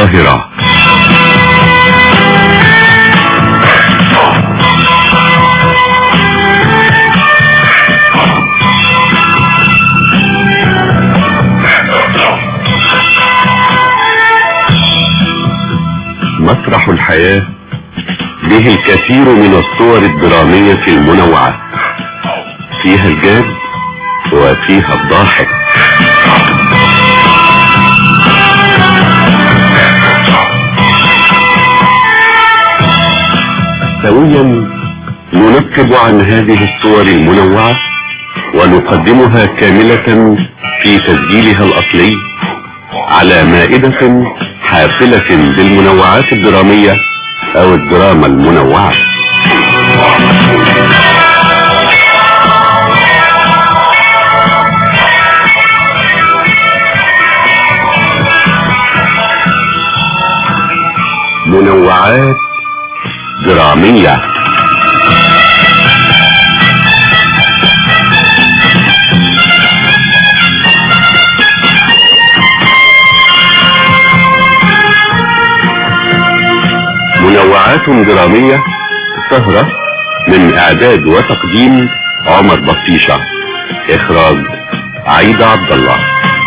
القاهرة مسرح الحياة به الكثير من الصور الدرامية المنوعة فيها الجاد وفيها الضاحك سويا ننقب عن هذه الصور المنوعة ونقدمها كاملة في تسجيلها الأصلي على مائدة حافلة بالمنوعات الدرامية أو الدراما المنوعة منوعات درامية منوعات درامية سهرة من اعداد وتقديم عمر بطيشة اخراج عيد عبد الله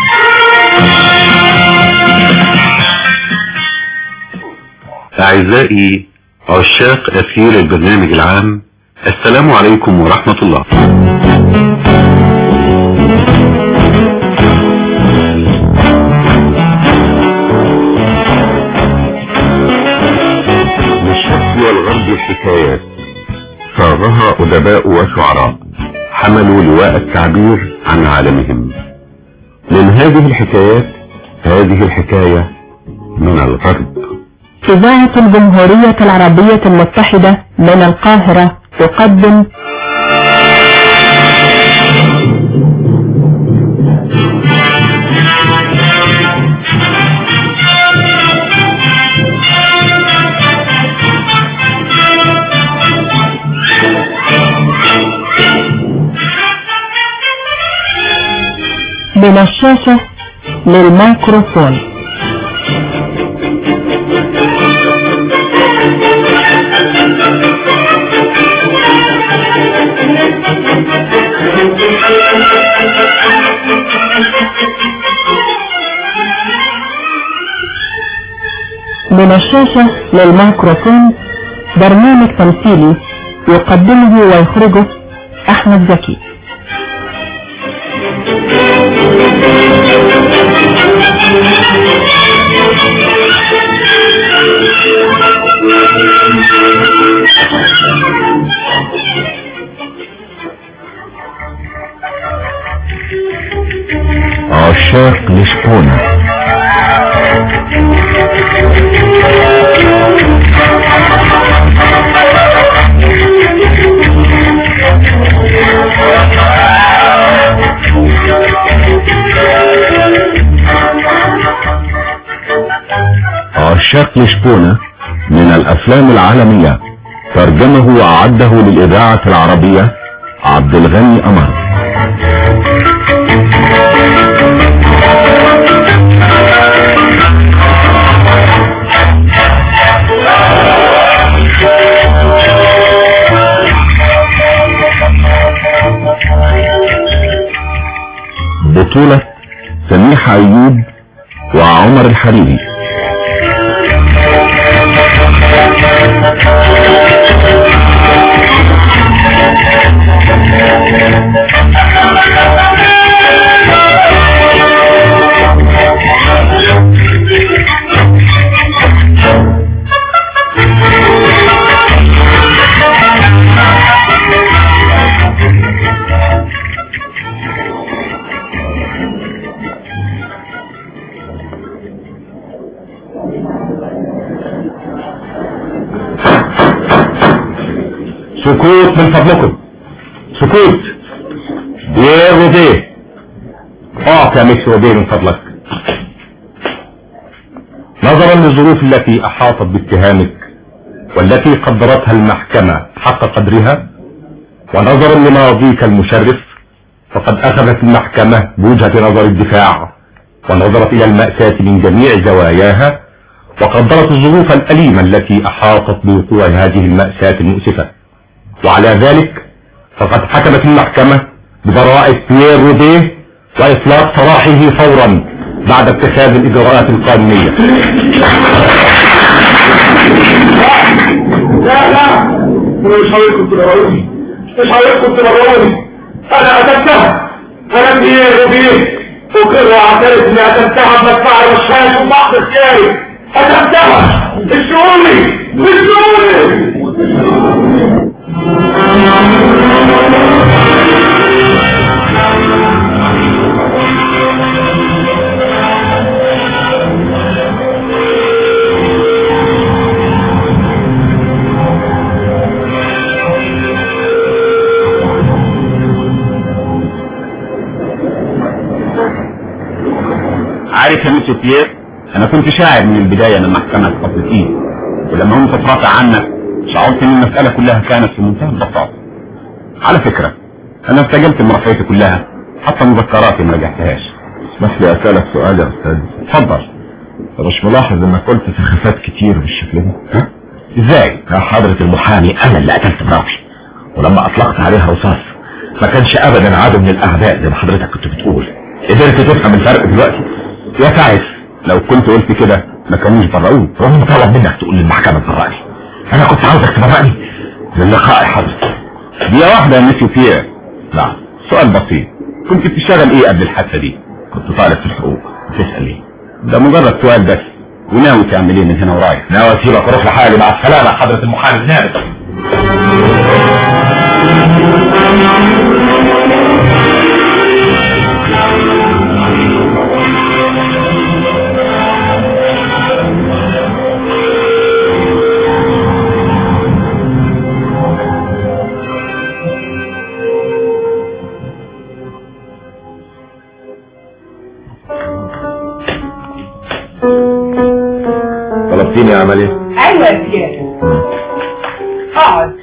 اعزائي عشاق اثير البرنامج العام السلام عليكم ورحمة الله للشرق والغرب حكايات صاغها أدباء وشعراء حملوا لواء التعبير عن عالمهم من هذه الحكايات هذه الحكاية من الغرب إذاعة الجمهورية العربية المتحدة من القاهرة تقدم من الشاشة للميكروفون من الشاشة للميكروفون برنامج تمثيلي يقدمه ويخرجه أحمد زكي عشاق لشبونة عشاق لشبونة من الأفلام العالمية ترجمه وأعده للإذاعة العربية عبد الغني أمر بطولة سميح أيوب وعمر الحريري سكوت من فضلكم سكوت دير وديه اقف يا ميكس وديه من فضلك نظرا للظروف التي احاطت باتهامك والتي قدرتها المحكمة حق قدرها ونظرا لماضيك المشرف فقد اخذت المحكمة بوجهة نظر الدفاع ونظرت الى المأساة من جميع زواياها وقدرت الظروف الأليمة التي أحاطت بوقوع هذه المأساة المؤسفة وعلى ذلك فقد حكمت المحكمة ببراءة بيير روديه وإطلاق سراحه فورا بعد اتخاذ الإجراءات القانونية لا لا مش عاوزكم تبرروني مش عاوزكم تبرروني انا قتلتها انا بيه وبيه اقر واعترف اني قتلتها بمدفع رشاش وبعض اختياري قتلتها اشعروني اشعروني عارف يا ميسيو بيير انا كنت شاعر من البداية ان المحكمة تقبل ايه ولما هم تترافع عنك شعرت ان المسألة كلها كانت في منتهى البساطة على فكرة انا استجلت مرافعتي كلها حتى مذكراتي ما رجعتهاش اسمح لي أسألك سؤال يا أستاذ اتفضل مش ملاحظ انك قلت سخافات كتير بالشكل ده ها؟ ازاي يا حضرة المحامي انا اللي قتلت مراتي ولما اطلقت عليها رصاص ما كانش ابدا عدو من الاعداء زي ما حضرتك كنت بتقول قدرت تفهم الفرق دلوقتي يا تعرف لو كنت قلت كده ما كانوش برؤوك رغم طلب منك تقول للمحكمة تبرأني انا كنت عاوزك تبرأني للقاء حضرتك دي واحدة يا ميسيو بيير نعم سؤال بسيط كنت بتشتغل ايه قبل الحادثة دي كنت طالب في الحقوق تسأل ليه ده مجرد سؤال بس وناوي تعمل ايه من هنا ورايح ناوي اسيبك واروح لحالي مع السلامة يا حضرة المحامي النابت طلبتيني يا عملية ايوه يا بيير اقعد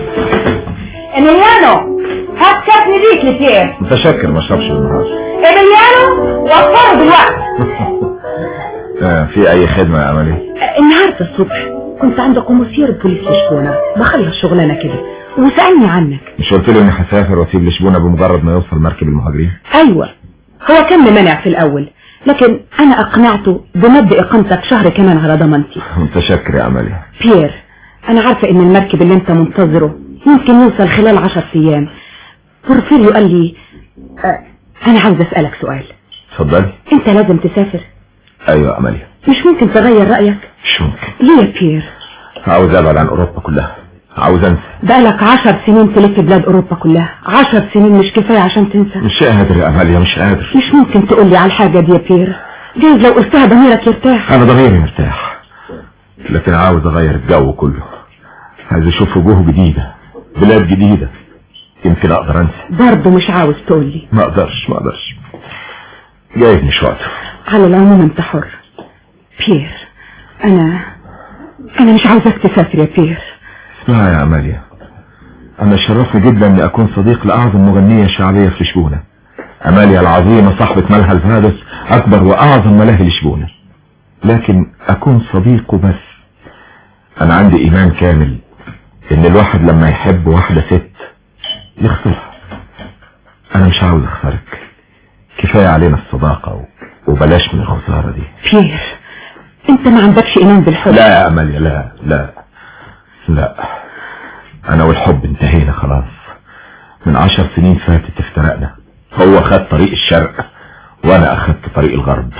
اميليانو هات كاس نبيك لبيير متشكر ما اشربش النهار اميليانو وفره دلوقتي آه في اي خدمة يا عملية النهارده الصبح كنت عند قمصير البوليس لشبونة بخلص شغلانه كده وسألني عنك مش قلت له اني هسافر واسيب لشبونة بمجرد ما يوصل مركب المهاجرين ايوه هو كان ممانع في الاول لكن انا اقنعته بمد اقامتك شهر كمان على ضمانتي متشكر يا عملية بيير انا عارفة ان المركب اللي انت منتظره يمكن يوصل خلال عشر ايام بورفيريو قال لي أه انا عاوز اسألك سؤال اتفضلي انت لازم تسافر ايوه يا عملية مش ممكن تغير رأيك مش ممكن ليه يا بيير عاوز ابعد عن اوروبا كلها عاوز انسى بقالك عشر سنين تلف بلاد اوروبا كلها عشر سنين مش كفاية عشان تنسى مش قادر يا عملية مش قادر مش ممكن تقولي على الحاجة دي يا بيير جايز لو قلتها ضميرك يرتاح انا ضميري مرتاح لكن عاوز اغير الجو كله عايز اشوف وجوه جديدة بلاد جديدة يمكن اقدر انسى برضه مش عاوز تقولي ما اقدرش ما اقدرش جايز مش وقته على العموم انت حر بيير انا انا مش عاوزك تسافر يا بيير اسمعي يا عمالية انا شرفني جدا اني اكون صديق لاعظم مغنية شعبية في لشبونة اماليا العظيمة صاحبة ملهى الفادس اكبر واعظم ملاهي لشبونة لكن اكون صديقه بس انا عندي ايمان كامل ان الواحد لما يحب واحدة ست يخسرها انا مش عاوز اخسرك كفاية علينا الصداقة و- وبلاش من الخسارة دي بيير انت ما عندكش ايمان بالحب لا يا اماليا لا لا لا انا والحب انتهينا خلاص من عشر سنين فاتت افترقنا هو خد طريق الشرق وانا اخدت طريق الغرب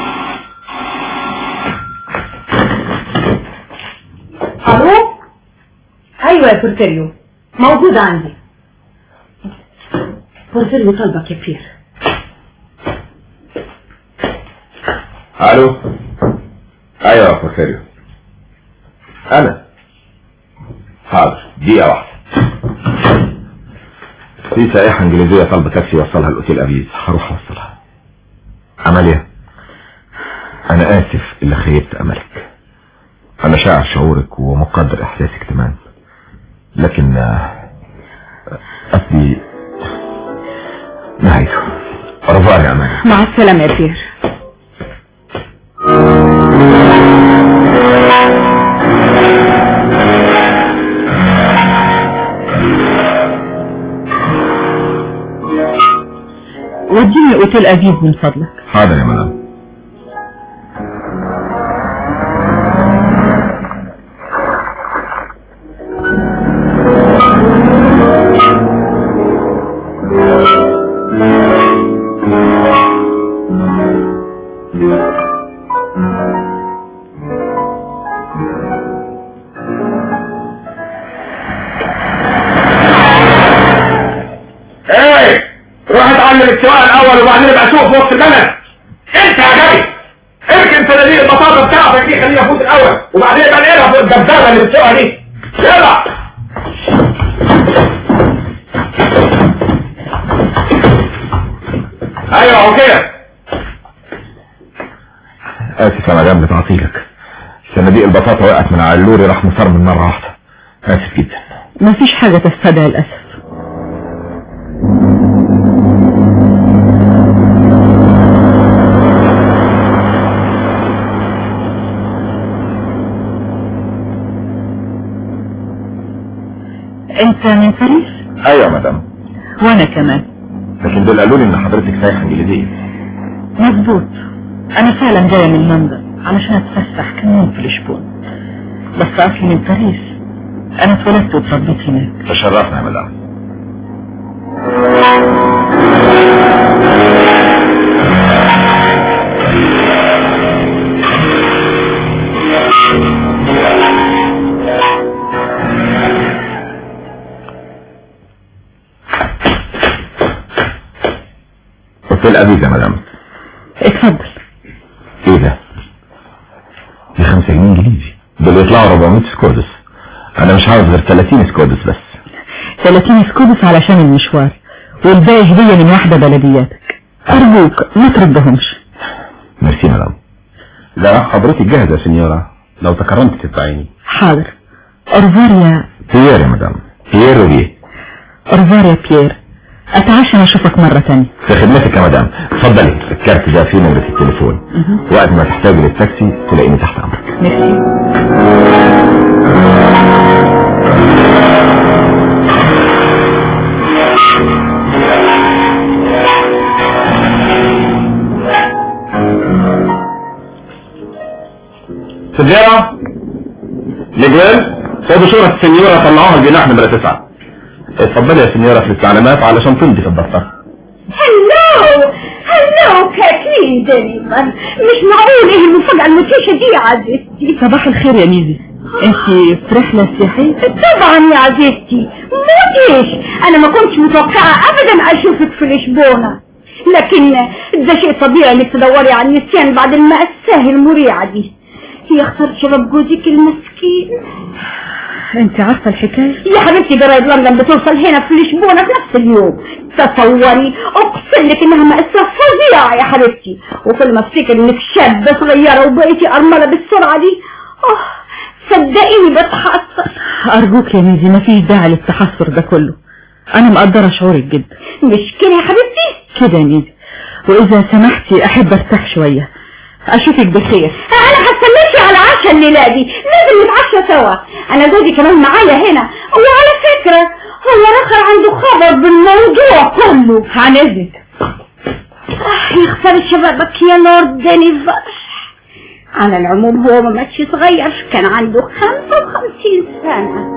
الو ايوه يا بورفيريو موجودة عندي بورفيريو طلبك يا بيير الو ايوه يا بورفيريو انا حاضر دقيقة واحدة في سائحة انجليزية طالبة تاكسي يوصلها الاوتيل ابيز هروح اوصلها عملية انا اسف اللي خيبت املك انا شاعر شعورك ومقدر احساسك تمام لكن آه، قصدي نهايته رفاع يا امل مع السلامة يا بيير اوتيل ابيب من فضلك حاضر يا مدام ايه روح اتعلم السواقه الاول وبعدين ابقى سوق في وسط البلد انت يا جاي اركن صناديق البطاطا بتاعتك دي خليها فوق الاول وبعدين ابقى نقلها فوق الدبابه اللي بتسوقها دي يلا ايوه هو كده اسف يا مدام لتعطيلك صناديق البطاطا وقعت من على اللوري راح مصر من مرة واحدة اسف جدا مفيش حاجة تستدعي الأسف انت من باريس ايوه يا مدام وانا كمان لكن دول قالوا لي ان حضرتك سايحة انجليزية مظبوط انا فعلا جاية من لندن علشان اتفسح كمان في لشبون بس اصلي من باريس انا اتولدت واتربيت هناك تشرفنا يا مدام اوتيل ابيب يا مدام اتفضل ايه ده دي 5 جنيه انجليزي دول يطلعوا 400 سكودس انا مش عاوز غير 30 سكودس بس 30 سكودس علشان المشوار والباقي هدية من واحدة بلدياتك ارجوك ما تردهمش ميرسي مدام لا حضرتك جاهزة يا سنيورة لو تكرمت تدفعيني حاضر أرفار يا بيير يا مدام بيير روبيه أرفار يا بيير أتعشى أشوفك مرة تانية في خدمتك يا مدام اتفضلي الكارت ده فيه نمرة التليفون وقت ما تحتاجي للتاكسي تلاقيني تحت امرك ميرسي سنيورة ميجويل خدوا شورة السنيورة طلعوها الجناح نمرة تسعة اتفضلي يا سنيورة في الاستعلامات علشان تمضي في الدفتر هلو هلو كاكين دايما مش معقول ايه المفاجأة المدهشة دي يا عزيزتي صباح الخير يا ميزي انت في رحلة سياحية طبعا يا عزيزتي مدهش انا ما كنتش متوقعة ابدا اشوفك في لشبونة لكن ده شيء طبيعي انك تدوري على النسيان بعد المأساة المريعة دي هي اخترت شباب جوزك المسكين انت عارفة الحكاية يا حبيبتي جرايد لندن بتوصل هنا في لشبونة في نفس اليوم تصوري اقسم لك انها مأساة فظيعة يا حبيبتي وكل ما افتكر انك شابة صغيرة وبقيتي ارملة بالسرعة دي اه صدقيني بتحسر ارجوك يا ميزي مفيش داعي للتحسر ده كله انا مقدرة شعورك جدا مش كده يا حبيبتي كده يا ميزي واذا سمحتي احب ارتاح شوية اشوفك بخير انا هستناكي على عشاء الليلة دي لازم نتعشى سوا انا جوزي كمان معايا هنا وعلى فكرة هو رخر عنده خبر بالموضوع كله عن اذنك آه، يخسر شبابك يا لورد دينيفر على العموم هو ما ماتش صغير كان عنده 55 سنة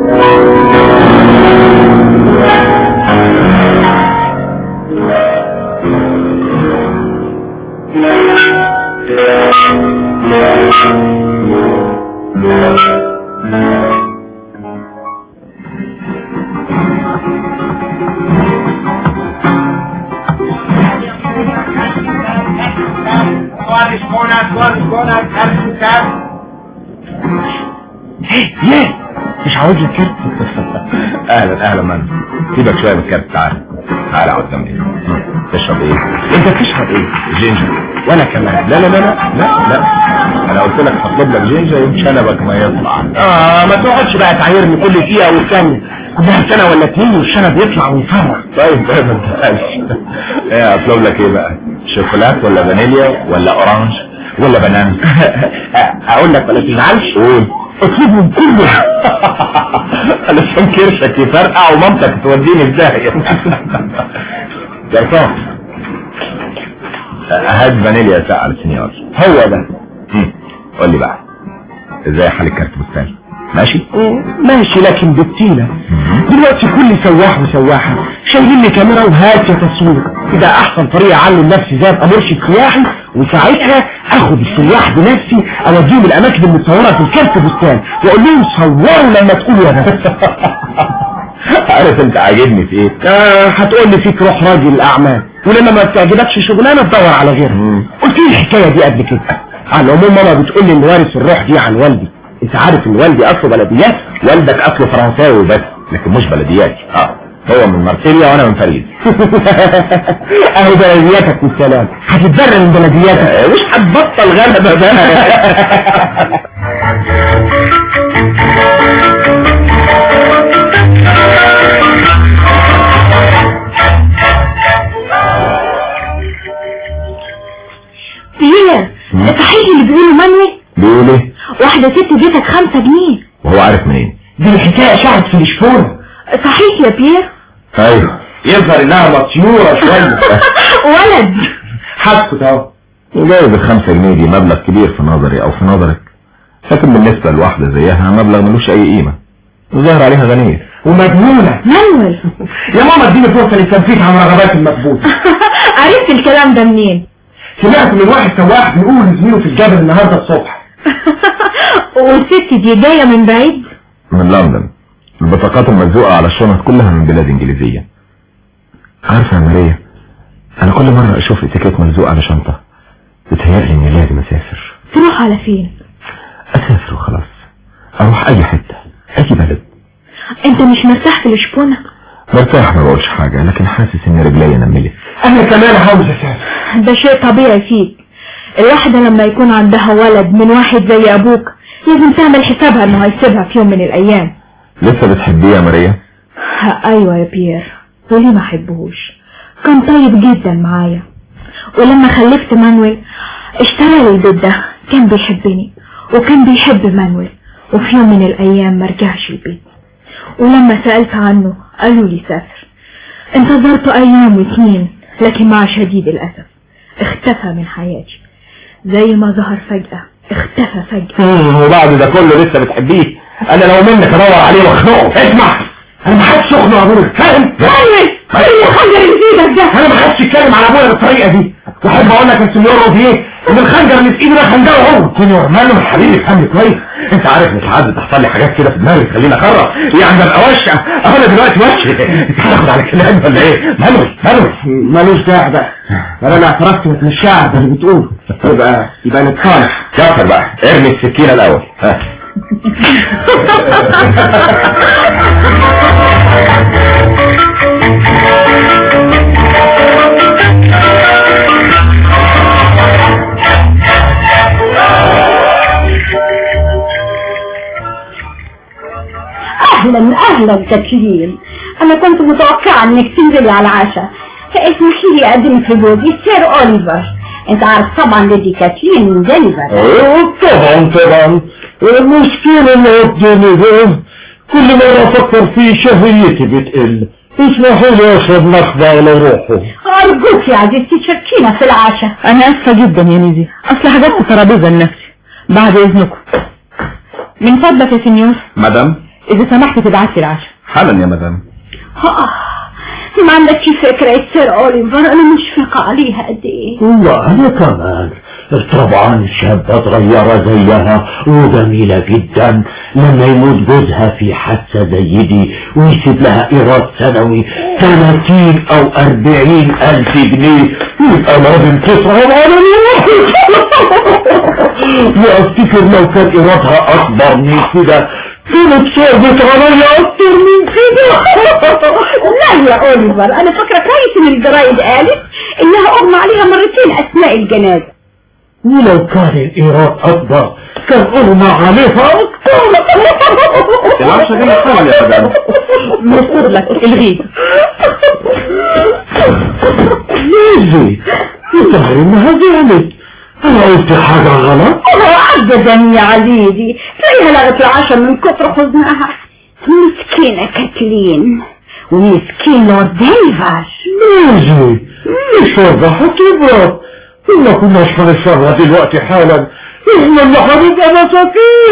ليه مش عاوز لك كارت اهلا اهلا من سيبك شويه من الكارت تعال تعال اقعد جنبي تشرب ايه انت تشرب ايه جينجر وانا كمان لا لا لا لا لا لا انا قلت لك هطلب لك جينجر يوم شنبك ما يطلع اه ما تقعدش بقى تعايرني كل دقيقه والثانيه كلها سنه ولا اتنين والشنب يطلع ويفرح طيب طيب ما تقلقش ايه اطلب لك ايه بقى شوكولات ولا فانيليا ولا اورانج ولا بنان اقول لك ولا تزعلش قول اطلبهم كلهم علشان كرشك يفرقع ومامتك توديني في داهيه جرسون هات فانيليا ساقعة السنيور هو ده مم. قول لي بقى ازاي حال الكارت بستاني ماشي ماشي لكن بالتيلة دلوقتي كل سواح وسواحة شايلين لي كاميرا وهات يا تصوير ده احسن طريقة اعلم نفسي ازاي ابقى مرشد سياحي وساعتها اخد السياح بنفسي اوديهم الاماكن المتصورة في الكارت بستان واقول لهم صوروا لما تقولوا يا بس عارف انت عاجبني في ايه آه هتقول لي فيك روح راجل الاعمال ولما ما بتعجبكش شغلانه تدور على غيرها مم. قلت لي الحكايه دي قبل كده على العموم ماما بتقول لي ان وارث الروح دي عن والدي انت عارف ان والدي اصله بلديات والدك اصله فرنساوي بس لكن مش بلدياتي اه هو من مارسيليا وانا من باريس اهي بلدياتك والسلام هتتبرر من بلدياتك مش هتبطل غلبة بقى بيير مم. ده صحيح اللي بيقولوا مانويل بيقول ايه واحدة ست اديتك خمسة جنيه وهو عارف منين دي الحكايه شعرت في الشفون صحيح يا بيير ايوه يظهر انها مطيوره شويه ولد حسكت اهو جايب الخمسة جنيه دي مبلغ كبير في نظري او في نظرك لكن بالنسبة لواحدة زيها مبلغ ملوش اي قيمة وظاهر عليها غنية ومجنونه مانويل يا ماما اديني فرصه للتنفيذ عن رغبات المكبوت عرفت الكلام ده منين سمعت من واحد سواح بيقول لزميله في الجبل النهارده الصبح والست دي جاية من بعيد من لندن البطاقات الملزوقة على الشنط كلها من بلاد انجليزية عارفة يا ماريا انا كل مرة اشوف اتيكيت ملزوق على شنطة بتهيألي اني لازم اسافر تروح على فين اسافر وخلاص اروح اي حتة اي بلد انت مش مرتاح في الشبونة مرتاح ما بقولش حاجة لكن حاسس ان رجلي نملت انا كمان عاوز اسافر ده شيء طبيعي فيك الواحدة لما يكون عندها ولد من واحد زي ابوك لازم تعمل حسابها انه هيسيبها في يوم من الايام لسه بتحبيه يا ماريا ها، ايوه يا بيير وليه ما احبهوش كان طيب جدا معايا ولما خلفت مانويل اشترى لي البيت ده كان بيحبني وكان بيحب مانويل وفي يوم من الايام ما رجعش البيت ولما سألت عنه قالوا لي سافر انتظرت ايام وسنين لكن مع شديد الاسف اختفى من حياتي زي ما ظهر فجأة اختفى فجأة وبعد ده كله لسه بتحبيه انا لو منك ادور عليه واخنقه اسمع انا ما حدش اخنق ابويا فاهم مانويل ايه الخنجر اللي في ايدك ده انا ما حدش يتكلم على ابويا بالطريقه دي واحب اقول لك يا سنيور ايه ان الخنجر اللي في ايدي ده خنجره هو سنيور ماله يا حبيبي افهمني كويس انت عارف ان ساعات بتحصل لي حاجات كده في دماغي تخليني اخرف يعني ابقى وش انا دلوقتي وش انت هتاخد على كلامي ولا ايه ماله ماله مالوش داعي بقى انا اعترفت من الشعب اللي بتقوله يبقى يبقى نتصالح كفر بقى ارمي السكينة الاول ها. اهلا اهلا كاتلين انا كنت متوقعه انك تنزلي على العشاء اسمحي لي اقدمك لجوزي سير اوليفر انت عارف طبعا ليدي كاتلين من دنفر ايوه طبعا طبعا المشكلة اللي قدامي ده كل مرة افكر فيه شهيتي بتقل اسمحوا لي اشرب نخبة على روحه ارجوك يا عزيزتي تشاركينا في العشاء انا اسفة جدا يا نيزي اصل حاجات ترابيزة لنفسي بعد اذنكم من فضلك يا سنيور مدام اذا سمحت تبعت لي العشاء حالا يا مدام آه، ما عندكش فكرة يا سير اوليفر انا مشفقة عليها قد ايه وانا كمان طبعا شابة صغيرة زيها وجميلة جدا لما يموت جوزها في حادثة زي دي ويسيب لها ايراد سنوي 30 او 40 الف جنيه يبقى لازم تصعب على الواحد وافتكر لو كان ايرادها اكبر من كده كانت صعبت عليا اكتر من كده لا يا اوليفر انا فاكرة كويس ان الجرايد قالت انها اغمى عليها مرتين اثناء الجنازة ولو كان الايراد اكبر كان اغمى عليها اكتر العشاء جاي حالا يا مدام من فضلك الغي ليزي يظهر انها زعلت انا قلت حاجة غلط ابدا يا عزيزي تلاقيها لغت العشاء من كتر حزنها مسكينة كاتلين ومسكين لورد ديفر ليزي مش واضحة كبرت ما كناش هنشربها دلوقتي حالا احنا اللي هنبقى مساكين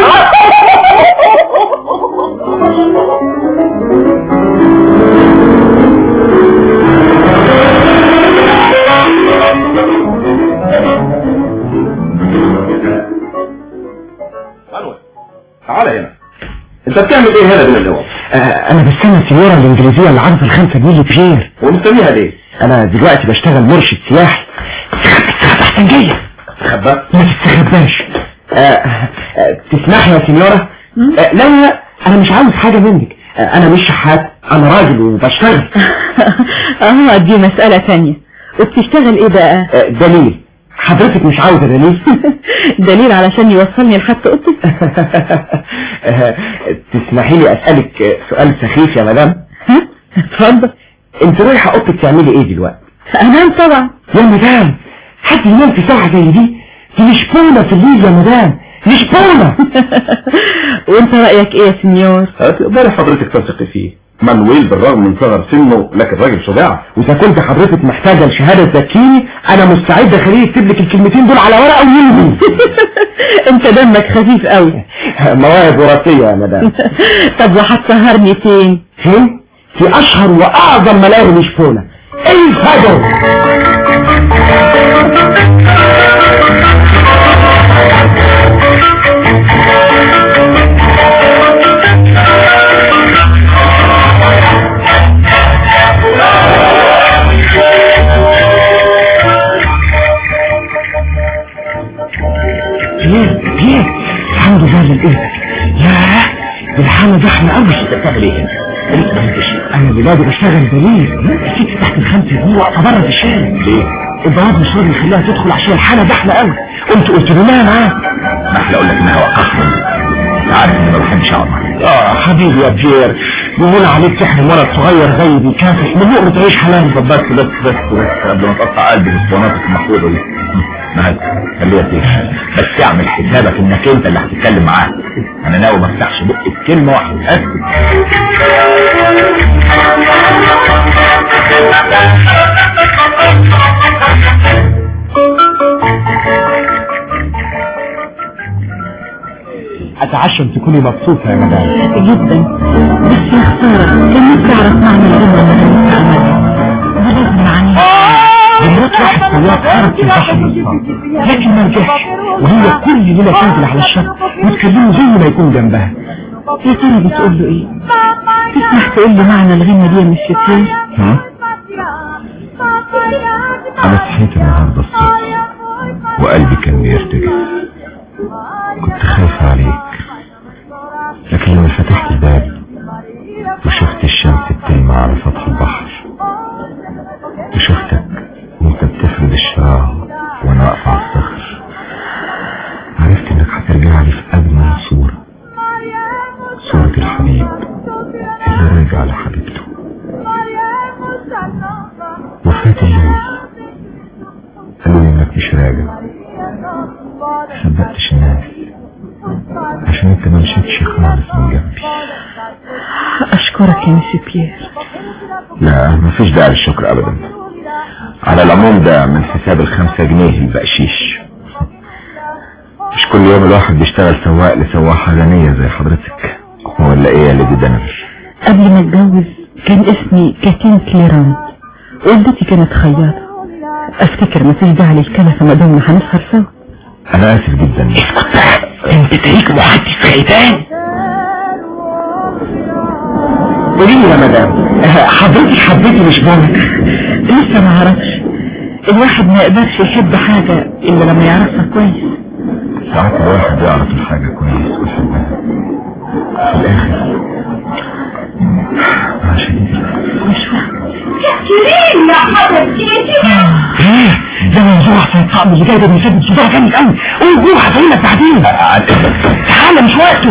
تعال هنا انت بتعمل ايه هنا من الاول انا بستنى السيارة الانجليزية اللي عارف الخمسة جنيه بخير ومستنيها ليه انا دلوقتي بشتغل مرشد سياحي احسن جاية تخبى ما تستخباش آه، آه، تسمح يا سينيورة آه، لا لا انا مش عاوز حاجة منك آه، انا مش شحات انا راجل وبشتغل اه دي مسألة تانية وبتشتغل ايه بقى آه، دليل حضرتك مش عاوزة دليل دليل علشان يوصلني لحد اوضتك آه، تسمحي لي اسألك آه، سؤال سخيف يا مدام ها اتفضل انت رايحة اوضتك تعملي ايه دلوقتي انام طبعا يا مدام حد ينام في ساعة زي دي دي مش بونة في الليل يا مدام مش بونة وانت رأيك ايه يا سنيور تقدري حضرتك تثقي فيه مانويل بالرغم من صغر سنه لكن راجل شجاع واذا كنت حضرتك محتاجة لشهادة تكيني انا مستعد اخليه يكتب لك الكلمتين دول على ورقة وينزل انت دمك خفيف قوي مواهب وراثية يا مدام طب وهتسهرني فين فين؟ في اشهر واعظم ملاهي لشبونة الفجر بيه بيه الحمد لله للإيه ياه دي الحالة زحمة قوي بتعمل ايه هنا؟ ليه ما فهمتش؟ انا دلوقتي بشتغل دليل سيت تحت الخمسة دي واقفة بره في الشارع ليه؟ البواب مش راضي يخليها تدخل عشان الحالة زحمة قوي قمت قلت له لا معاك ما احلى اقول لك انها وقفتني انت عارف اني ما بحبش اقعد معاك اه حبيبي يا بيير بيقول عليك تحرم ولد صغير زي بيكافح من لقمة عيش حلال طب بس بس بس بس قبل ما تقطع قلبي بالاسطوانات المحفوظه دي نهاية خليها تيجي بس اعمل حسابك انك انت اللي هتتكلم معاه انا ناوي ما افتحش بقي بكلمه واحده اسكت اتعشم تكوني مبسوطة يا مدام جدا بس يا خسارة كان نفسي اعرف معنى الغنى اللي انا عملها ده لازم معناه مرات واحد صياد خرج في البحر بالصاد لكن ما رجعش وهي كل ليلة تنزل على الشط وتكلمه زي ما يكون جنبها يا ترى بتقول له ايه تسمح تقول لي معنى الغنى دي يا مش كتير ها؟ انا صحيت النهاردة الصبح وقلبي كان بيرتجف كنت خايفة عليك لكن لما فتحت الباب وشفت الشمس بتلمع على سطح البحر وشفتك وانت بتفرد الشراع وانا واقف على الصخر عرفت انك هترجع لي في اجمل صورة صورة الحبيب اللي راجع لحبيبته وفات اليوم قالوا لي انك مش راجع صدقتش الناس عشان انت ما مشيتش خالص من جنبي اشكرك يا مش بيير لا مفيش داعي للشكر ابدا على العموم ده من حساب الخمسة جنيه البقشيش مش كل يوم الواحد بيشتغل سواق لسواحة غنية زي حضرتك ولا ايه يا ليدي دنر قبل ما اتجوز كان اسمي كاتين كليراند والدتي كانت خياطة افتكر مفيش داعي للكنسة ما دمنا هنسهر سوا انا اسف جدا انت تريك محدث خيبان قولي لي يا مدام حضرتك حبيتي مش بونك لسه ما عرفش الواحد ما يقدرش يحب حاجة الا لما يعرفها كويس ساعات الواحد يعرف الحاجة كويس ويحبها في الاخر مع شديد مش فاهم كريم يا حبيبتي ايه ده موضوع في الطعم اللي جاي ده بيسبب صداع جامد قوي قول جوه هفهمك بعدين تعالى مش وقته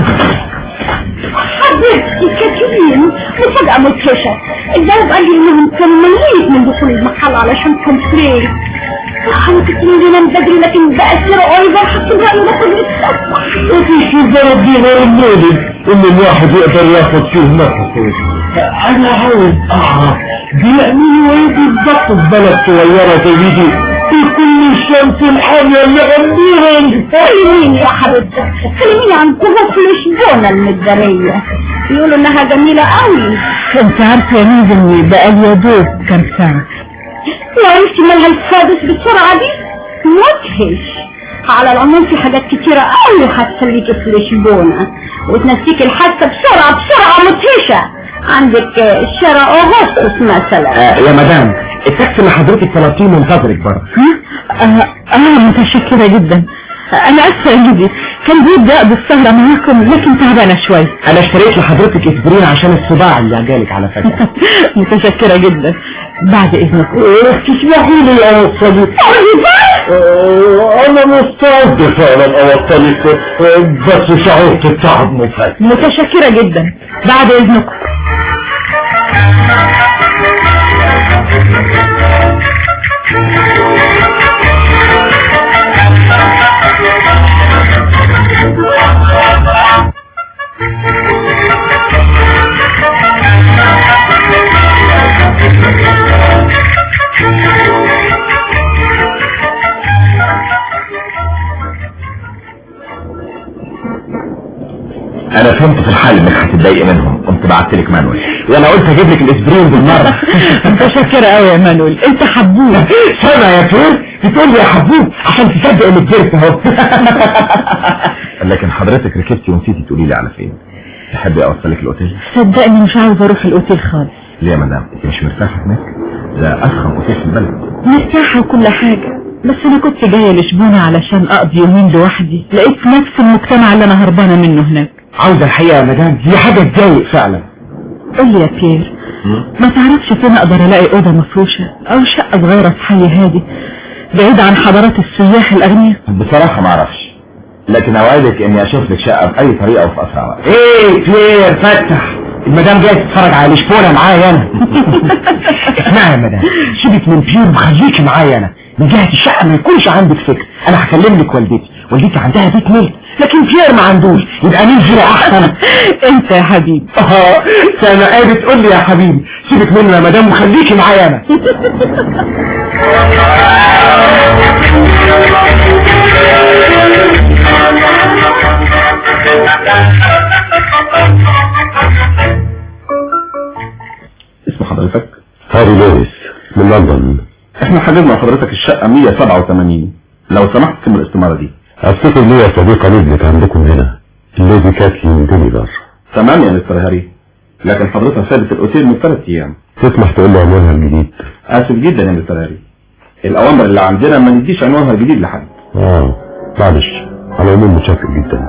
حبيبتي كريم مفاجأة مدهشة الباب قال لي انهم كانوا ميت من دخول المحل علشان كومبلين حاولت تنزل انام بدري لكن بقى سرقوا ايضا حسب رأيي ده كله يتصفح مفيش في ربنا غير المولد ان الواحد يقدر ياخد فيه نفسه انا عاوز اعرف بيعملوا ايه بالظبط في بلد صغيرة زي دي بكل الشمس الحامية اللي عندهم كلميني يا حبيبتي كلميني عن كهوف لشبونة المدنية بيقولوا انها جميلة قوي انت عارفة يا ميز اني بقالي يا دوب كام ساعة وعرفتي مالها السادس بالسرعة دي مدهش على العموم في حاجات كتيرة قوي هتخليكي في لشبونة وتنسيكي الحادثة بسرعة بسرعة مدهشة عندك آه، شارع أغسطس مثلا آه يا مدام التاكسي اللي حضرتك طلبتيه منتظرك بره ها؟ آه, آه متشكرة جدا أنا آسفة يا جدي كان بودي أقضي السهرة معاكم لكن تعبانة شوي انا اشتريت لحضرتك اسبرين عشان الصداع اللي جالك على فكرة متشكرة جدا بعد إذنكم تسمحوا لي يا صديق انا مستعد فعلا اوصلك بس شعرت بتعب مفاجئ متشكرة جدا بعد إذنكم انا فهمت في الحال انك هتتضايقي منهم قمت بعت لك مانوال وانا قلت اجيب لك الاسبرين بالمرة متشكرة قوي يا مانويل انت حبوب سامع يا فير بتقول لي يا حبوب عشان تصدق انك كبرت اهو لكن حضرتك ركبتي ونسيتي تقولي لي على فين تحبي اوصلك الاوتيل صدقني مش عاوز اروح الاوتيل خالص ليه يا مدام انت مش مرتاحه هناك ده افخم اوتيل في البلد مرتاحة وكل حاجة بس انا كنت جاية لشبونة علشان اقضي يومين لوحدي لقيت نفس المجتمع اللي انا هربانة منه هناك عاوزة الحقيقة يا مدام دي حاجة تضايق فعلا قول لي يا بيير ما تعرفش فين اقدر الاقي اوضة مفروشة او شقة صغيرة في حي هادي بعيد عن حضارات السياح الاغنياء بصراحه ما اعرفش لكن اوعدك اني اشوف لك شقه باي طريقه وفي اسرع وقت ايه فير فتح المدام جاي تتفرج على لشبونة معايا انا اسمعي يا مدام سيبك من بير وخليكي معايا انا من جهة الشقة ما يكونش عندك فكر انا هكلم لك والدتي والدتي عندها بيت ملك لكن بير ما عندوش يبقى مين فينا احسن انت يا حبيبي اه سامع ايه بتقول لي يا حبيبي سيبك منه يا مدام وخليكي معايا انا اسم حضرتك هاري لويس من لندن احنا حددنا لحضرتك الشقه 187 لو سمحت تتم الاستماره دي افتكر لي صديقة نزلت عندكم هنا الليدي كاتلين ديليفر تمام يا مستر هاري لكن حضرتك سابت الاوتيل من ثلاث ايام تسمح تقول لي عنوانها الجديد اسف جدا يا مستر هاري الاوامر اللي عندنا ما نديش عنوانها الجديد لحد اه معلش على العموم متشكر جدا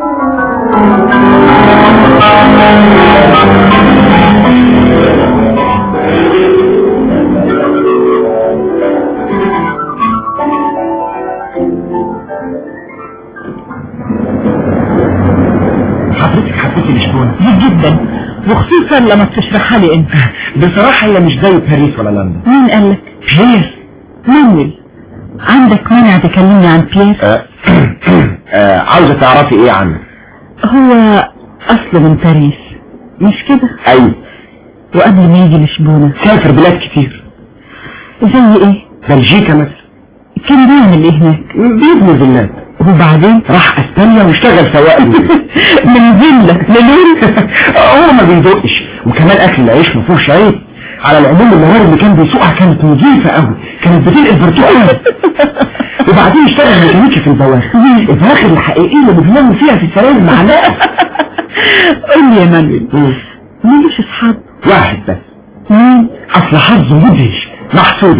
حضرتك حبيتي لشبونة جدا وخصوصا لما بتشرحها لي انت بصراحة هي مش زي باريس ولا لندن مين قال لك بير مانويل عندك مانع تكلمني عن بيير آه آه عاوزة تعرفي ايه عنه هو اصله من باريس مش كده ايوه وقبل ما يجي لشبونة سافر بلاد كتير زي ايه بلجيكا مثلا كان بيعمل ايه هناك بيبني فيلات وبعدين راح اسبانيا واشتغل سواق من فيلا للون هو ما بيدقش وكمان اكل العيش ما فيهوش عيب على العموم النهار اللي كان بيسوقها كانت نظيفة قوي كانت بتنقل برتقال وبعدين اشتغل ميكانيكي في البواخر البواخر الحقيقية اللي بنعمل فيها في السلام مع الناس قول لي يا مانويل ماليش اصحاب واحد بس مين اصل حظه مدهش محسودي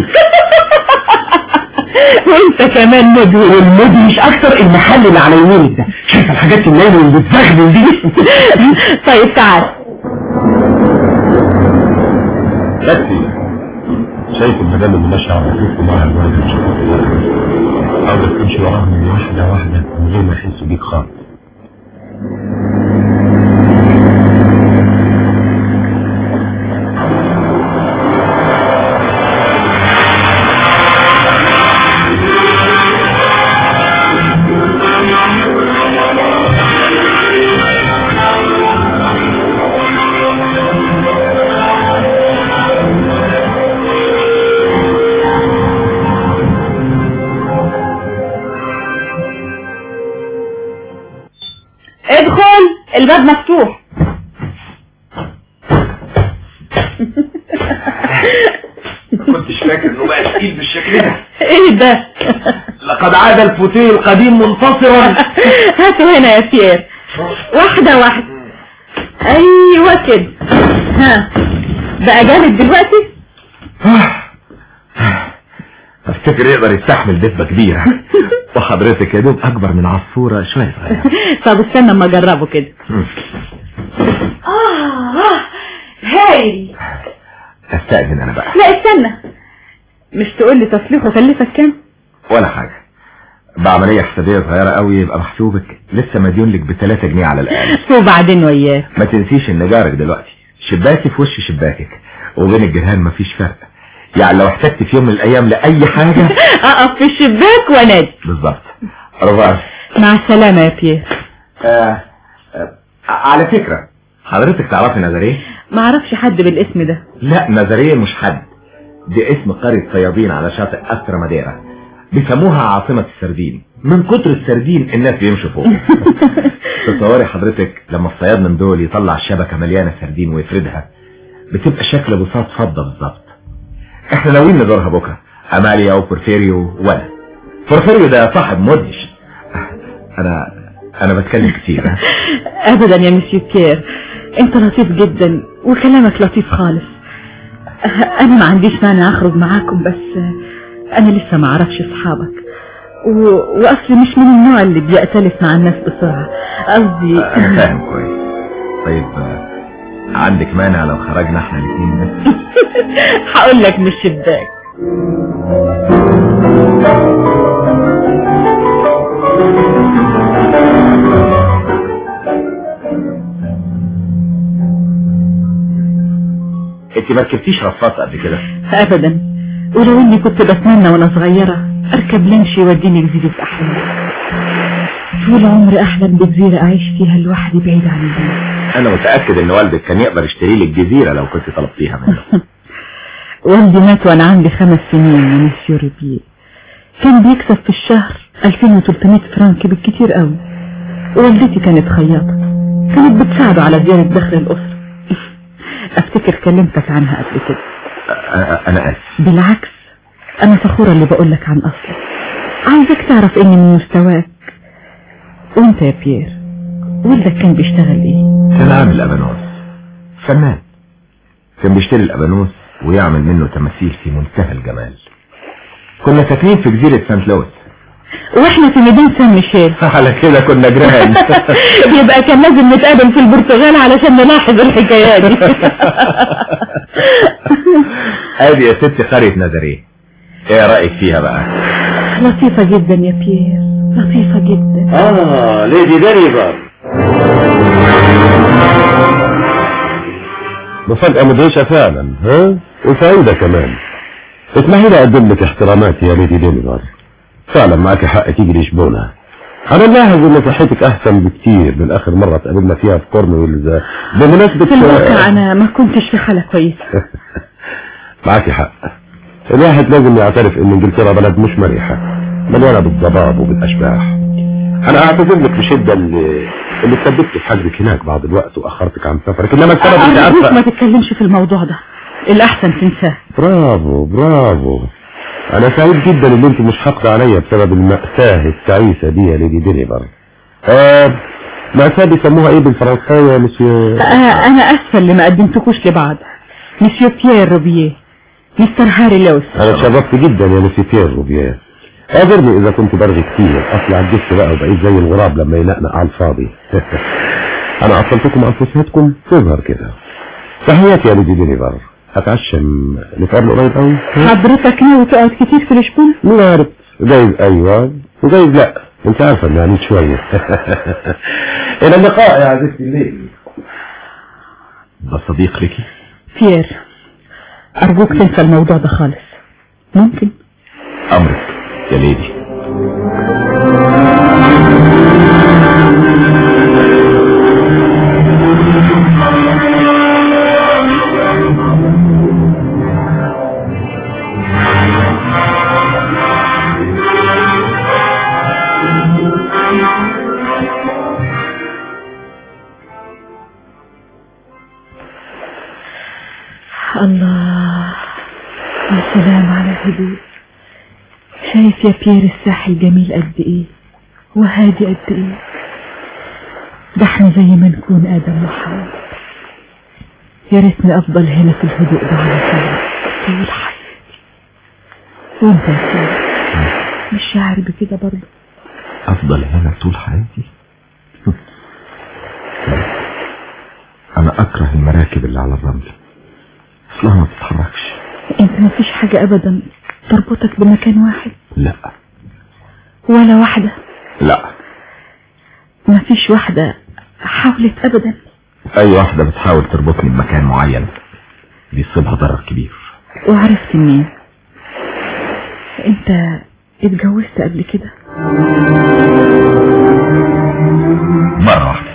وانت كمان مدهش والمدهش اكتر المحل اللي على يمينك ده شايف الحاجات الليل اللي بتزغلل دي طيب تعال بس شايف المدام اللي ماشية على الرصيف ومعها الولد الشقيق عاوزك تمشي وراهم واحدة واحدة من غير ما يحسوا بيك خالص ادخل الباب مفتوح كنتش فاكر انه بقى تقيل بالشكل ده ايه ده لقد عاد الفوتيه القديم منتصرا هاتوا هنا يا بيير واحدة واحدة ايوه كده ها بقى جامد دلوقتي افتكر يقدر يستحمل دفة كبيرة وحضرتك يا دوب اكبر من عصفورة شوية صغيرة طب استنى اما اجربه كده اه هايل استأذن انا بقى لا استنى مش تقول لي تصليحه كلفك كام ولا حاجة بعملية حسابية صغيرة قوي يبقى محسوبك لسه مديون لك ب 3 جنيه على الاقل وبعدين وياه ما تنسيش ان جارك دلوقتي شباكي في وش شباكك وبين الجيران مفيش فرق يعني لو احتجت في يوم من الايام لاي حاجة اقف في الشباك وانادي بالظبط رفاق مع السلامة يا بيير آه آه على فكرة حضرتك تعرفي نظريه ما اعرفش حد بالاسم ده لا نظريه مش حد دي اسم قرية صيادين على شاطئ أسترا ماديرا بيسموها عاصمة السردين من كتر السردين الناس بيمشوا فوق تصوري حضرتك لما الصياد من دول يطلع الشبكة مليانة سردين ويفردها بتبقى شكل بساط فضة بالظبط احنا ناويين نزورها بكرة اماليا وبورفيريو وانا بورفيريو ده صاحب مدهش انا انا بتكلم كتير ها؟ ابدا يا مسيو بيير انت لطيف جدا وكلامك لطيف خالص انا ما عنديش مانع اخرج معاكم بس انا لسه ما اعرفش اصحابك و... واصلي مش من النوع اللي بيأتلف مع الناس بسرعة قصدي انا فاهم كويس طيب آه، عندك مانع لو خرجنا احنا الاثنين بس هقول لك من الشباك انت ما ركبتيش رصاص قبل كده ابدا ولو اني كنت بتمنى وانا صغيرة اركب لانش يوديني جزيرة احلام طول عمري احلم بجزيرة اعيش فيها لوحدي بعيد عن الناس انا متأكد ان والدك كان يقدر يشتري لك جزيرة لو كنت طلبتيها منه والدي مات وانا عندي خمس سنين يا مسيو ريبيه كان بيكسب في الشهر 2300 فرنك بالكتير قوي والدتي كانت خياطة كانت بتساعده على زيادة دخل الأسرة افتكر كلمتك عنها قبل كده أ- انا اسف بالعكس انا فخورة اللي بقولك عن اصلك عايزك تعرف اني من مستواك وانت يا بيير والدك كان بيشتغل ايه كان عامل ابانوس فنان كان بيشتري الابانوس ويعمل منه تماثيل في منتهى الجمال كنا ساكنين في جزيرة سانت لويس واحنا في ميدان سان ميشيل على كده كنا جيران يبقى كان لازم نتقابل في البرتغال علشان نلاحظ الحكايات دي ادي يا ستي قرية نظريه ايه رأيك فيها بقى لطيفة جدا يا بيير لطيفة جدا اه ليدي دانيفر مفاجأة مدهشة فعلا ها وسعيدة كمان اسمحي لي اقدم لك احتراماتي يا ليدي دينيفر فعلا معاك حق تيجي لشبونة انا ملاحظ ان صحتك احسن بكتير من اخر مرة اتقابلنا فيها في كورنويلز بمناسبة في الواقع انا ما كنتش في حالة كويسة معاكي حق الواحد لازم يعترف ان انجلترا بلد مش مريحة مليانة بالضباب وبالاشباح انا اعتذر لك بشدة اللي اللي اتثبت في حجرك هناك بعض الوقت واخرتك عن سفرك انما السبب انت أرجوك ما عارفة تتكلمش في الموضوع ده الأحسن تنساه برافو برافو انا سعيد جدا ان انت مش حاقدة عليا بسبب المأساة التعيسة دي يا ليدي دينيفر آه مأساة بيسموها ايه بالفرنساوية يا مسيو آه أنا أسفة اللي ما قدمتكوش لبعض مسيو بيير روبيه مستر هاري لويس انا اتشرفت جدا يا مسيو بيير روبيير اعذرني اذا كنت برغي كتير اصل عجزت بقى وبقيت زي الغراب لما ينقنق على الفاضي انا اصلتكم انفساتكم تظهر كده تحياتي يا ليدي دينيفر هتعشم نتقابل قريب قوي حضرتك ناوي تقعد كتير في الشبون مين عارف جايز ايوه وجايز لا انت عارفه اني عنيد شويه الى اللقاء يا عزيزتي الليل ده صديق لك بيير أرجوك تنسى الموضوع ده خالص ممكن امرك يا ليدي الله يا سلام على الهدوء شايف يا بيير الساحل جميل قد ايه وهادي قد ايه ده احنا زي ما نكون ادم وحواء يا ريتني افضل هنا في الهدوء ده على طول طول حياتي وانت يا بيير مش شاعر بكده برضه افضل هنا طول حياتي انا اكره المراكب اللي على الرمل اصلها ما بتتحركش انت ما فيش حاجة ابدا تربطك بمكان واحد لا ولا واحدة لا ما فيش واحدة حاولت ابدا اي واحدة بتحاول تربطني بمكان معين بيصيبها ضرر كبير وعرفت منين انت اتجوزت قبل كده مرة واحدة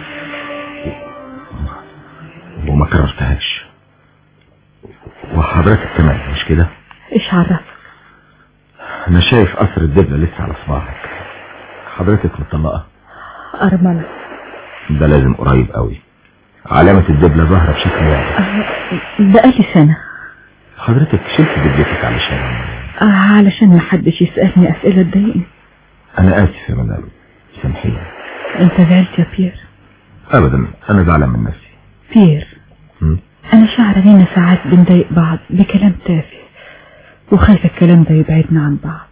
وما كررتهاش وحضرتك كمان مش كده ايش عرفك انا شايف اثر الدبلة لسه على صباعك حضرتك مطلقة ارملة ده لازم قريب قوي علامة الدبلة ظاهرة بشكل واضح بقالي سنة حضرتك شلت دبلتك علشان آه، علشان ما حدش يسألني اسئلة تضايقني انا اسف يا مدام سامحيني انت زعلت يا بيير ابدا انا زعلان من نفسي بيير م? انا شعر اننا ساعات بنضايق بعض بكلام تافه وخايفة الكلام ده يبعدنا عن بعض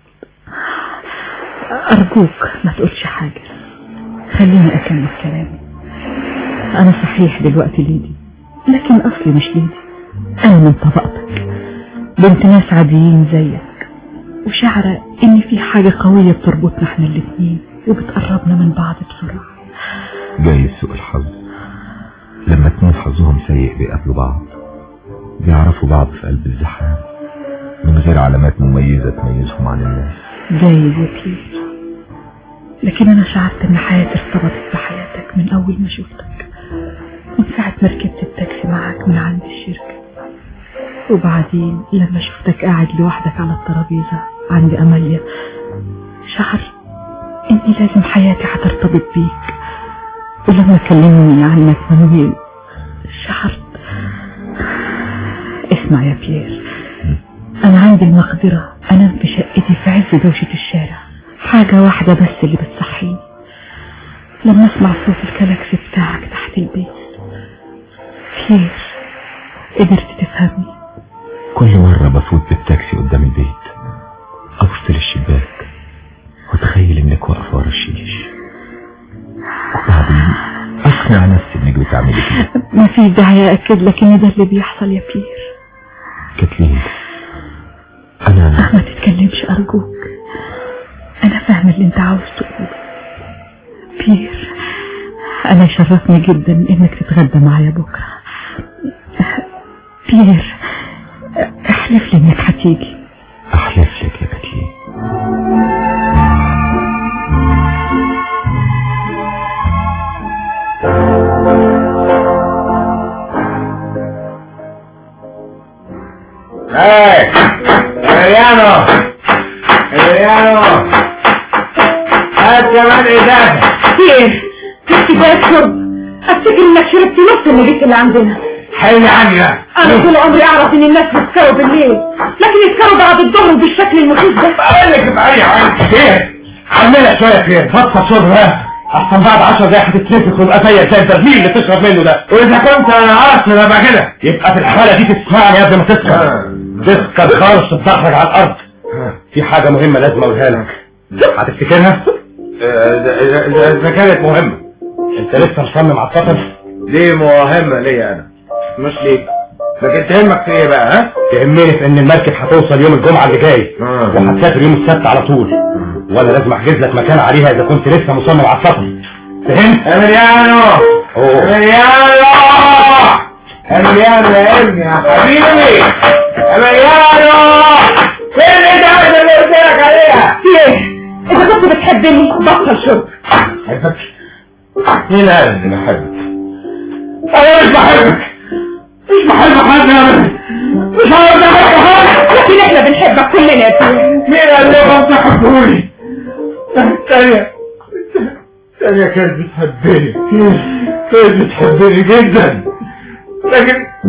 ارجوك ما تقولش حاجة خليني اكمل كلامي انا صحيح دلوقتي ليدي لكن اصلي مش ليدي انا من طبقتك بنت ناس عاديين زيك وشعرة ان في حاجة قوية بتربطنا احنا الاتنين وبتقربنا من بعض بسرعة جاي سوء الحظ لما اتنين حظهم سيء بيقابلوا بعض بيعرفوا بعض في قلب الزحام من غير علامات مميزة تميزهم عن الناس جايز يا بيير لكن انا شعرت ان حياتي ارتبطت بحياتك من اول ما شفتك من ساعة ما ركبت التاكسي معاك من عند الشركة وبعدين لما شفتك قاعد لوحدك على الترابيزة عند أماليا شعرت إني لازم حياتي هترتبط بيك ولما كلمني عنك منويل شعرت اسمع يا بيير أنا عندي المقدرة أنام في شقتي في عز دوشة الشارع حاجة واحدة بس اللي بتصحيني لما أسمع صوت الكلاكس بتاعك تحت البيت بيير قدرت تفهمني كل مرة بفوت بالتاكسي قدام البيت أبص للشباك وأتخيل إنك واقفة ورا الشيش وبعدين أقنع نفسي إنك بتعملي كده ما في داعي أكد لك إن ده اللي بيحصل يا بيير كاتلين أنا ما تتكلمش أرجوك أنا فاهمة اللي أنت عاوز تقوله بيير أنا يشرفني جدا إنك تتغدى معايا بكرة بيير احلف لي إنك هتيجي أحلف لك يا كاتلين ايه مريانو مريانو هات كمان ازازه كتير كنت جاي شرب افتكر انك شربت نص النجيس اللي عندنا حل عني بقى انا طول عمري اعرف ان الناس بتسكروا بالليل لكن يسكروا بعد الظهر بالشكل المخيف ده بقول لك بأي عين خير عملها شويه خير بطل شرب ها احسن بعد 10 دقايق هتتنفخ ويبقى زيك زي البرميل اللي تشرب منه ده واذا كنت اصل بقى كده يبقى في الحاله دي تسمعني قبل ما تسكر تسكر خالص تتدحرج على الارض في حاجه مهمه لازم اقولها لك هتفتكرها اذا كانت مهمه انت لسه مصمم على السفر دي مهمه ليا انا مش ليك لكن تهمك في ايه بقى ها؟ تهمني في ان المركب هتوصل يوم الجمعة اللي جاي وهتسافر يوم السبت على طول وانا لازم احجز لك مكان عليها اذا كنت لسه مصمم على السفر فهمت؟ امريانو امريانو امريانو يا ابني يا حبيبي امريانو فين الدعوة اللي قلت لك عليها؟ ليه اذا كنت بتحبني بطل شرب بحبك مين قال اني بحبك؟ انا مش بحبك مش بحب حد ابدا مش عاوز احب حد لكن احنا بنحبك كلنا يا بيير مين قال لكم تحبوني الثانية الثانية كانت بتحبني كانت بتحبني جدا لكن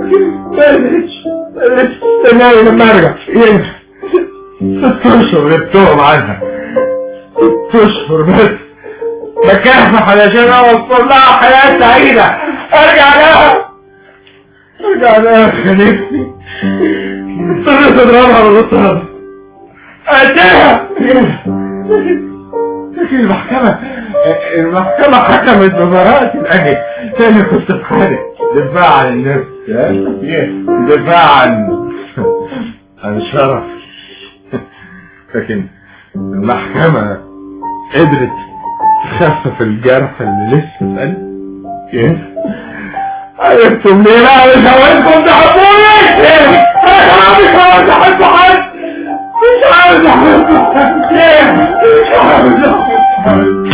ما قدرتش ما قدرتش استناني لما ارجع ينفع ست اشهر جبتهم عنها ست اشهر بس بكافح علشان اوصل لها حياة سعيدة ارجع لها ارجع لها خليفتي اضطريت اضربها بالقطار قتلها لكن المحكمة المحكمة حكمت ببراءتي لأني لأني كنت في حالة دفاع عن النفس دفاع عن عن شرف لكن المحكمة قدرت تخفف الجرح اللي لسه في قلبي كيف؟ عرفتم ليه بقى مش عاوزكم تحبوني؟ انا مش عاوز احب حد مش عاوز احب حد مش عاوز احب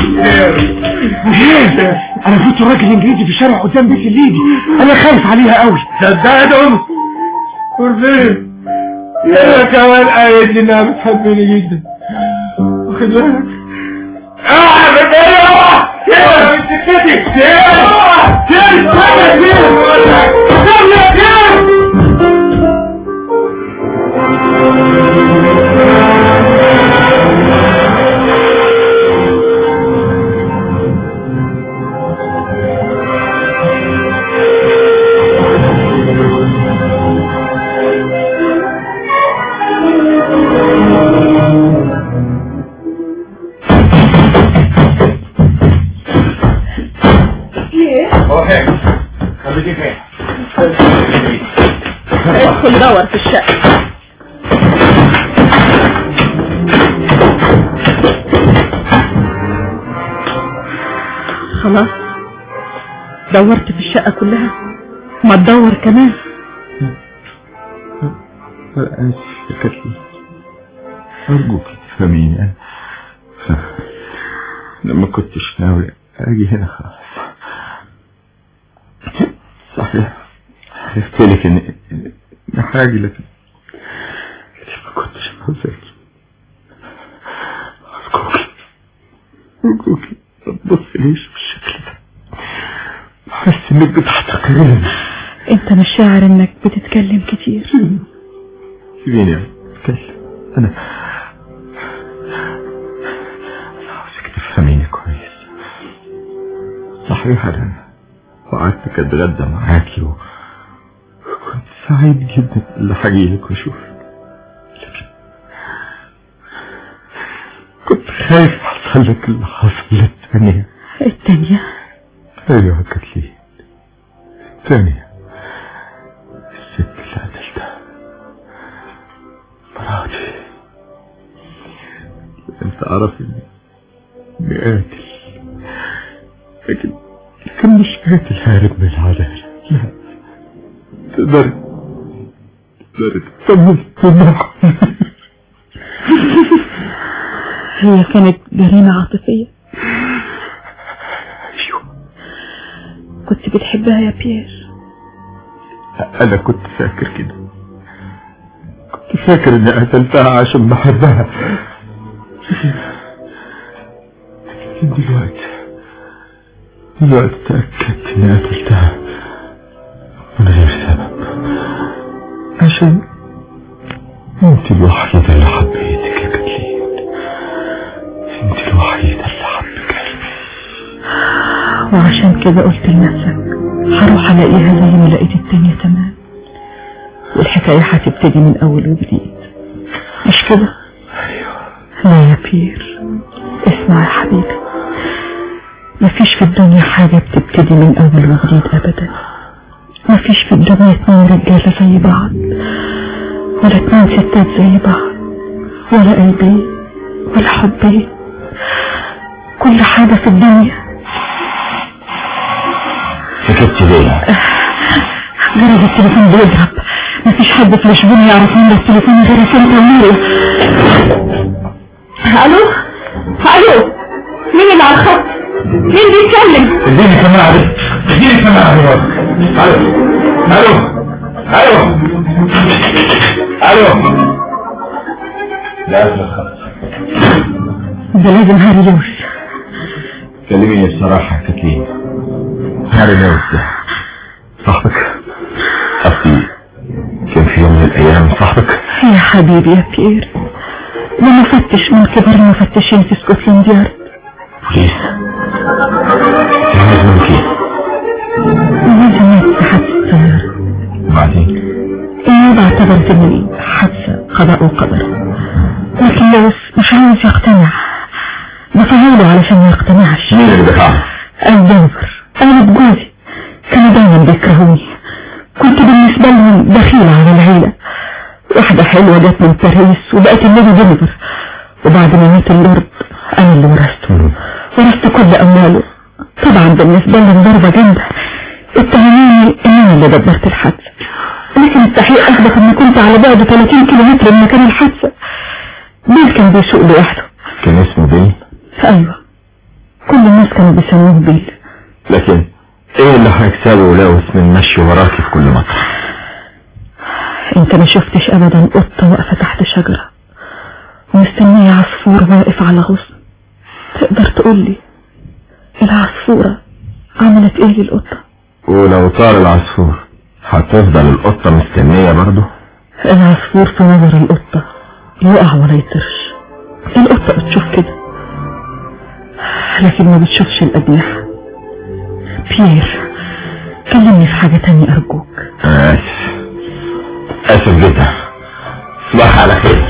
انا فوت الراجل الانجليزي في الشارع قدام بيت الليدي انا خايف عليها قوي صدقتم ورفين يا كمان قالت لي انها بتحبني جدا واخد بالك اه بتقول كده من سكتي كده كده كده كده اوكي خليكي فين ادخل دور في الشقة خلاص دورت في الشقة كلها ما تدور كمان أنا آسف يا كتلي أرجوك تفهميني أنا أنا ما كنتش ناوي أجي هنا خالص صحيح عرفت لك إن إن حاجة لكن لكن ما كنتش عاوزاكي أرجوكي أرجوكي ما تبصليش بالشكل ده بحس إنك بتحتقريني انت مش شاعر انك بتتكلم كتير سيبيني اتكلم انا انا عاوزك تفهميني كويس صحيح انا وقعدت اتغدى معاكي و... وكنت سعيد جدا اللي هجيلك واشوفك لكن كنت خايف يحصل لك اللي حصل للتانية التانية ايوه كتلين التانية الست اللي قتلتها مراتي انت عارف اني اني قاتل لكن لكن مش قاتل هارب من العدالة لا تقدر تقدر تكمل الدماغ هي كانت جريمة عاطفية ايوه كنت بتحبها يا بيير انا كنت فاكر كده كنت فاكر اني قتلتها عشان بحبها لكن دلوقتي دلوقتي تأكدت اني قتلتها من غير سبب عشان انت الوحيدة اللي حبيتك يا كتلين انت الوحيدة اللي حبك قلبي وعشان كده قلت لنفسك هروح الاقيها زي ما لقيت التانية تمام والحكاية هتبتدي من اول وجديد مش كده لا يا بير اسمع يا حبيبي مفيش في الدنيا حاجة بتبتدي من اول وجديد ابدا مفيش في الدنيا اتنين رجالة زي بعض ولا اتنين ستات زي بعض ولا قلبي ولا حبي كل حاجة في الدنيا سكتت ليه؟ جرس التليفون بيضرب مفيش حد في الشبون يعرف مين التليفون غير انت وميري الو الو مين اللي على الخط مين بيتكلم اديني سماعة دي اديني سماعة دي الو الو الو الو لا في الخط ده لازم هاري لويس كلميني بصراحة يا كتلين هاري لويس ده صاحبك أص- كان في يوم من الايام صاحبك يا حبيبي يا بيير ومفتش من كبار المفتشين في سكوتلاند يارد بوليس يعني منك ايه لازم مات في حادثة سيارة وبعدين النوبة اعتبرت ان الحادثة قضاء وقدر لكن لويس مش عاوز يقتنع بفعله علشان ما يقتنعش مين اللي دفعها الجوفر انا بجوزي كانوا دايما بيكرهوني كنت بالنسبة لهم دخيلة على العيلة واحدة حلوة جت من باريس وبقت النبي جينيفر وبعد ما مات اللورد انا اللي ورثته ورثت كل امواله طبعا بالنسبة لهم ضربة جامدة اتهموني ان انا اللي دبرت الحادثة لكن التحقيق اثبت اني كنت على بعد 30 كيلو متر من مكان الحادثة بيل كان بيسوق لوحده كان اسمه بيل ايوه كل الناس كانوا بيسموه بيل لكن ايه اللي هيكسبه لوس من مشي وراكي في كل مطرح انت ما شفتش ابدا قطة واقفة تحت شجرة ومستنية عصفور واقف على غصن تقدر تقولي العصفورة عملت ايه للقطة ولو طار العصفور هتفضل القطة مستنية برضه العصفور في نظر القطة يقع ولا يطرش القطة بتشوف كده لكن ما بتشوفش الأجنحة بيير كلمني في حاجة تانية أرجوك انا اسف اسف جدا صباح على خير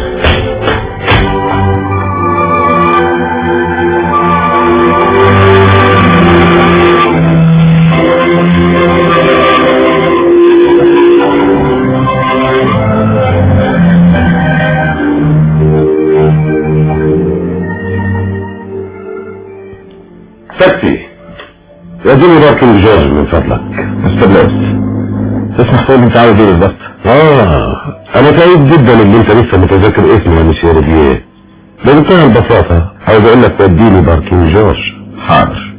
تاكسي يديني باركنج جورج من فضلك مستر لوس تسمح تقول انت عاوز ايه بالظبط اه انا سعيد جدا ان انت لسه متذكر اسمي يا مسيو ريبيه بمنتهى البساطة عاوز اقول لك وديني باركنج جورج حاضر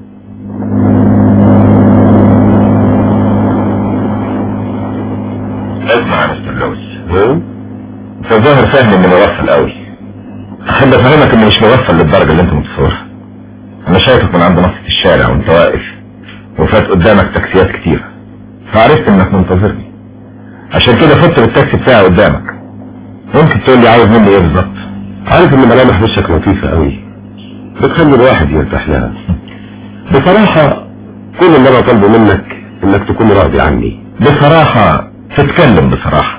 اسمع يا مستر لوس ها؟ انت ظاهر فاهم اني مغفل قوي احب افهمك اني مش مغفل للدرجة اللي انت متصورها انا شايفك من عند نصة الشارع وانت واقف وفات قدامك تاكسيات كتير فعرفت انك منتظرني عشان كده فت بالتاكسي بتاعي قدامك ممكن تقول لي عاوز مني ايه بالظبط عارف ان ملامح وشك لطيفة قوي بتخلي الواحد يرتاح لها بصراحة كل اللي انا طالبه منك انك تكون راضي عني بصراحة تتكلم بصراحة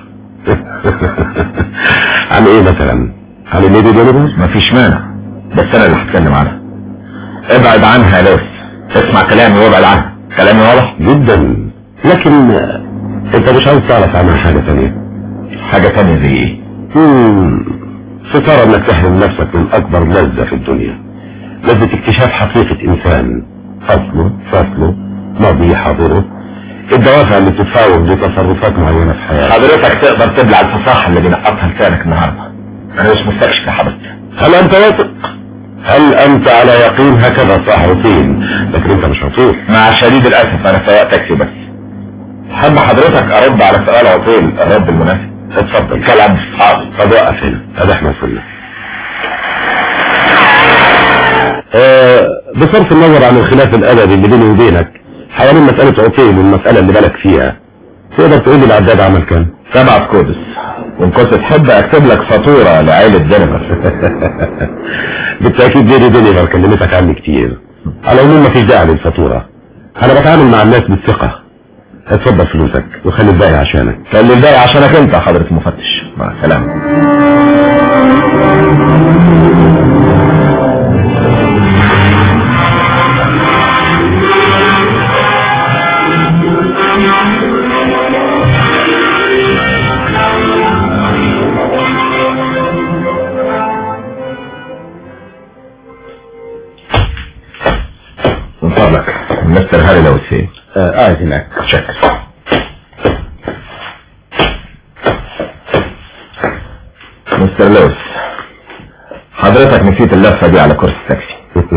عن ايه مثلا عن الليدي جينيفر مفيش مانع بس انا اللي هتكلم عنها ابعد عنها يا لوس اسمع كلامي وابعد عنها كلامي واضح جدا لكن آه، انت مش عاوز تعرف عنها حاجة تانية حاجة تانية زي ايه مم، سترى انك تحرم نفسك من اكبر لذة في الدنيا لذة اكتشاف حقيقة انسان اصله فصله ماضيه حاضره الدوافع اللي بتدفعه لتصرفات معينة في حياتك حضرتك تقدر تبلع الفصاحة اللي بينقطها لسانك النهاردة انا مش مستكشف يا حضرتك هل انت واثق هل انت على يقين هكذا صح عطين لكن انت مش عطول مع شديد الاسف انا سواق تاكسي بس حب حضرتك ارد على سؤال عطيل الرد المناسب اتفضل كلام حاضر طب وقف هنا ادي احنا وصلنا آه بصرف النظر عن الخلاف الادبي اللي بيني وبينك حوالين مسألة عطيل والمسألة اللي بالك فيها تقدر تقول لي العداد عمل كام؟ سبعة كودس وان كنت تحب اكتب لك فاتورة لعائلة جينيفر بالتأكيد ديري دينيفر كلمتك عني كتير على العموم مفيش داعي للفاتورة انا بتعامل مع الناس بالثقة اتفضل فلوسك وخلي الباقي عشانك خلي الباقي عشانك انت يا حضرة المفتش مع السلامة من فضلك مستر هاري لو فين آه قاعد هناك شكرا مستر لويس حضرتك نسيت اللفة دي على كرسي التاكسي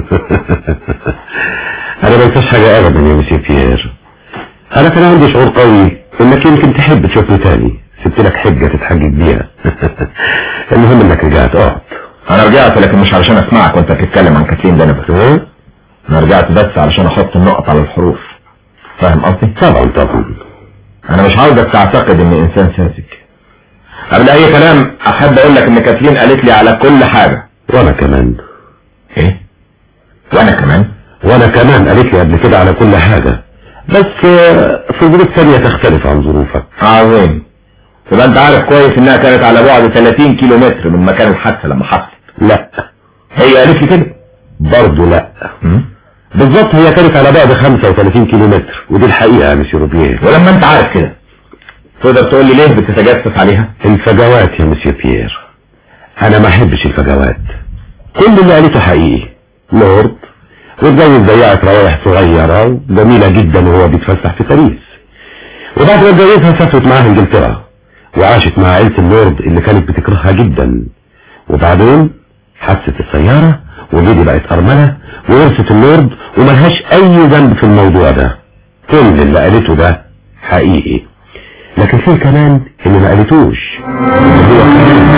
انا ما انساش حاجة ابدا يا مسيو بيير انا كان عندي شعور قوي انك يمكن تحب تشوفني تاني سبت لك حجة تتحجج بيها المهم انك رجعت اقعد انا رجعت لكن مش علشان اسمعك وانت بتتكلم عن كاتلين دينيفر ها؟ انا رجعت بس علشان احط النقط على الحروف فاهم قصدي طبعا طبعا انا مش عاوزك تعتقد اني انسان ساذج قبل اي كلام احب اقول لك ان كاتلين قالت لي على كل حاجة وانا كمان ايه وانا كمان وانا كمان قالت لي قبل كده على كل حاجة بس آه، في ظروف ثانية تختلف عن ظروفك عظيم يبقى انت عارف كويس انها كانت على بعد 30 كيلو متر من مكان الحادثة لما حصلت لا هي قالت لي كده برضه لا بالظبط هي كانت على بعد 35 كيلو متر ودي الحقيقة يا مسيو روبير ولما انت عارف كده تقدر تقول لي ليه بتتجسس عليها الفجوات يا مسيو بيير انا ما احبش الفجوات كل اللي قالته حقيقي لورد واتجوز بياعة روايح صغيرة جميلة جدا وهو بيتفسح في باريس وبعد ما اتجوزها سافرت معاها انجلترا وعاشت مع عيلة اللورد اللي كانت بتكرهها جدا وبعدين حادثة السيارة وجيدي بقت أرملة وورثت اللورد وملهاش أي ذنب في الموضوع ده كل اللي قالته ده حقيقي لكن في كمان اللي ما قالتوش اللي هو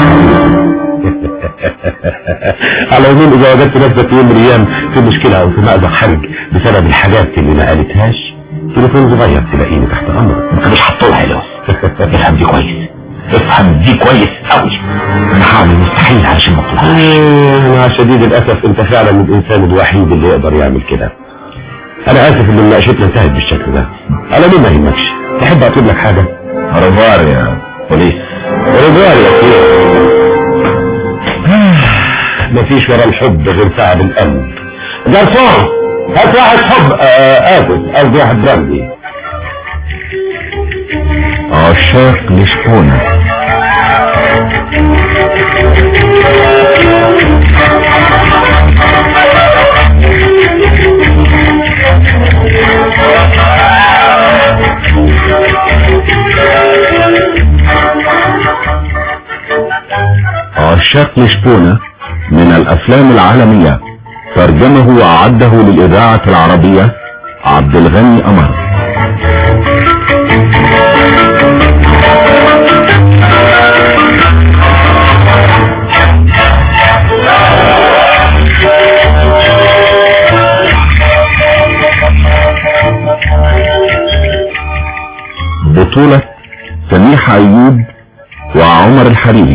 على العموم اذا وجدت نفسك في يوم من الايام في مشكلة او في مأزق حرج بسبب الحاجات اللي ما قالتهاش تليفون صغير تلاقيني تحت امرك انت مش هتطولها يا لوز افهم دي كويس افهم دي كويس قوي انا هعمل مستحيل علشان ما تطولهاش آه، مع شديد الاسف انت فعلا الانسان الوحيد اللي يقدر يعمل كده انا اسف ان مناقشتنا انتهت بالشكل ده على مين ما يهمكش تحب اطلب لك حاجة ريفوار يا بوليس رجوع يا سيدي مفيش ورا الحب غير تعب القلب جرسون هات واحد حب آه، اسف قصدي واحد براندي عشاق لشبونة عشاق لشبونة من الأفلام العالمية ترجمه وأعده للإذاعة العربية عبد الغني أمر بطولة سميح أيوب وعمر الحريري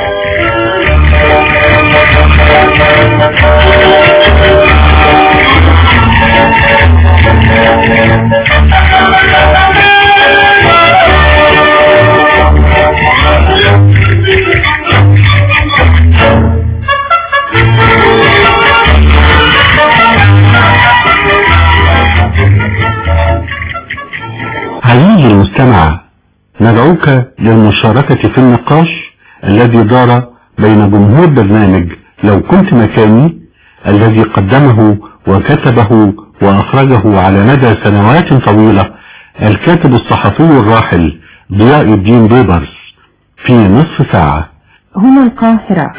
عزيزي المستمع ندعوك للمشاركة في النقاش الذي دار بين جمهور برنامج لو كنت مكاني الذي قدمه وكتبه وأخرجه على مدى سنوات طويلة الكاتب الصحفي الراحل ضياء الدين بيبرس في نصف ساعة هنا القاهرة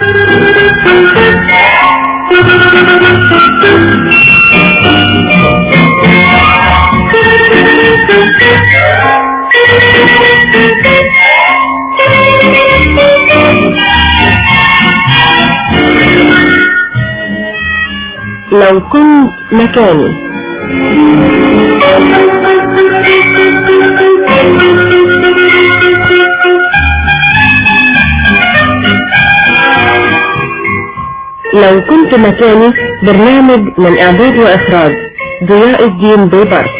لو كنت مكاني لو كنت مكاني برنامج من إعداد وإخراج ضياء الدين بيبرس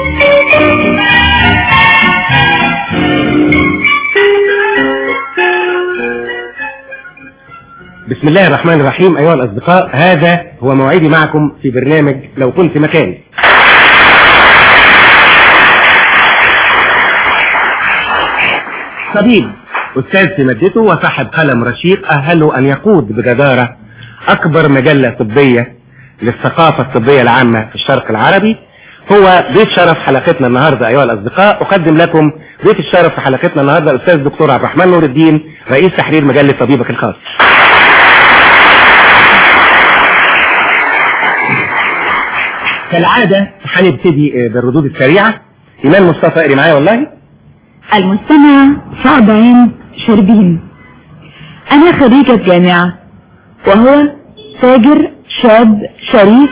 بسم الله الرحمن الرحيم أيها الأصدقاء هذا هو موعدي معكم في برنامج لو كنت مكاني طبيب أستاذ في مادته وصاحب قلم رشيق أهله أن يقود بجدارة أكبر مجلة طبية للثقافة الطبية العامة في الشرق العربي هو ضيف شرف حلقتنا النهاردة أيها الأصدقاء أقدم لكم ضيف الشرف في حلقتنا النهاردة الأستاذ الدكتور عبد الرحمن نور الدين رئيس تحرير مجلة طبيبك الخاص كالعادة هنبتدي بالردود السريعة إيمان مصطفى اقري معايا والله المستمع صعب عين شربين أنا خريجة جامعة وهو تاجر شاب شريف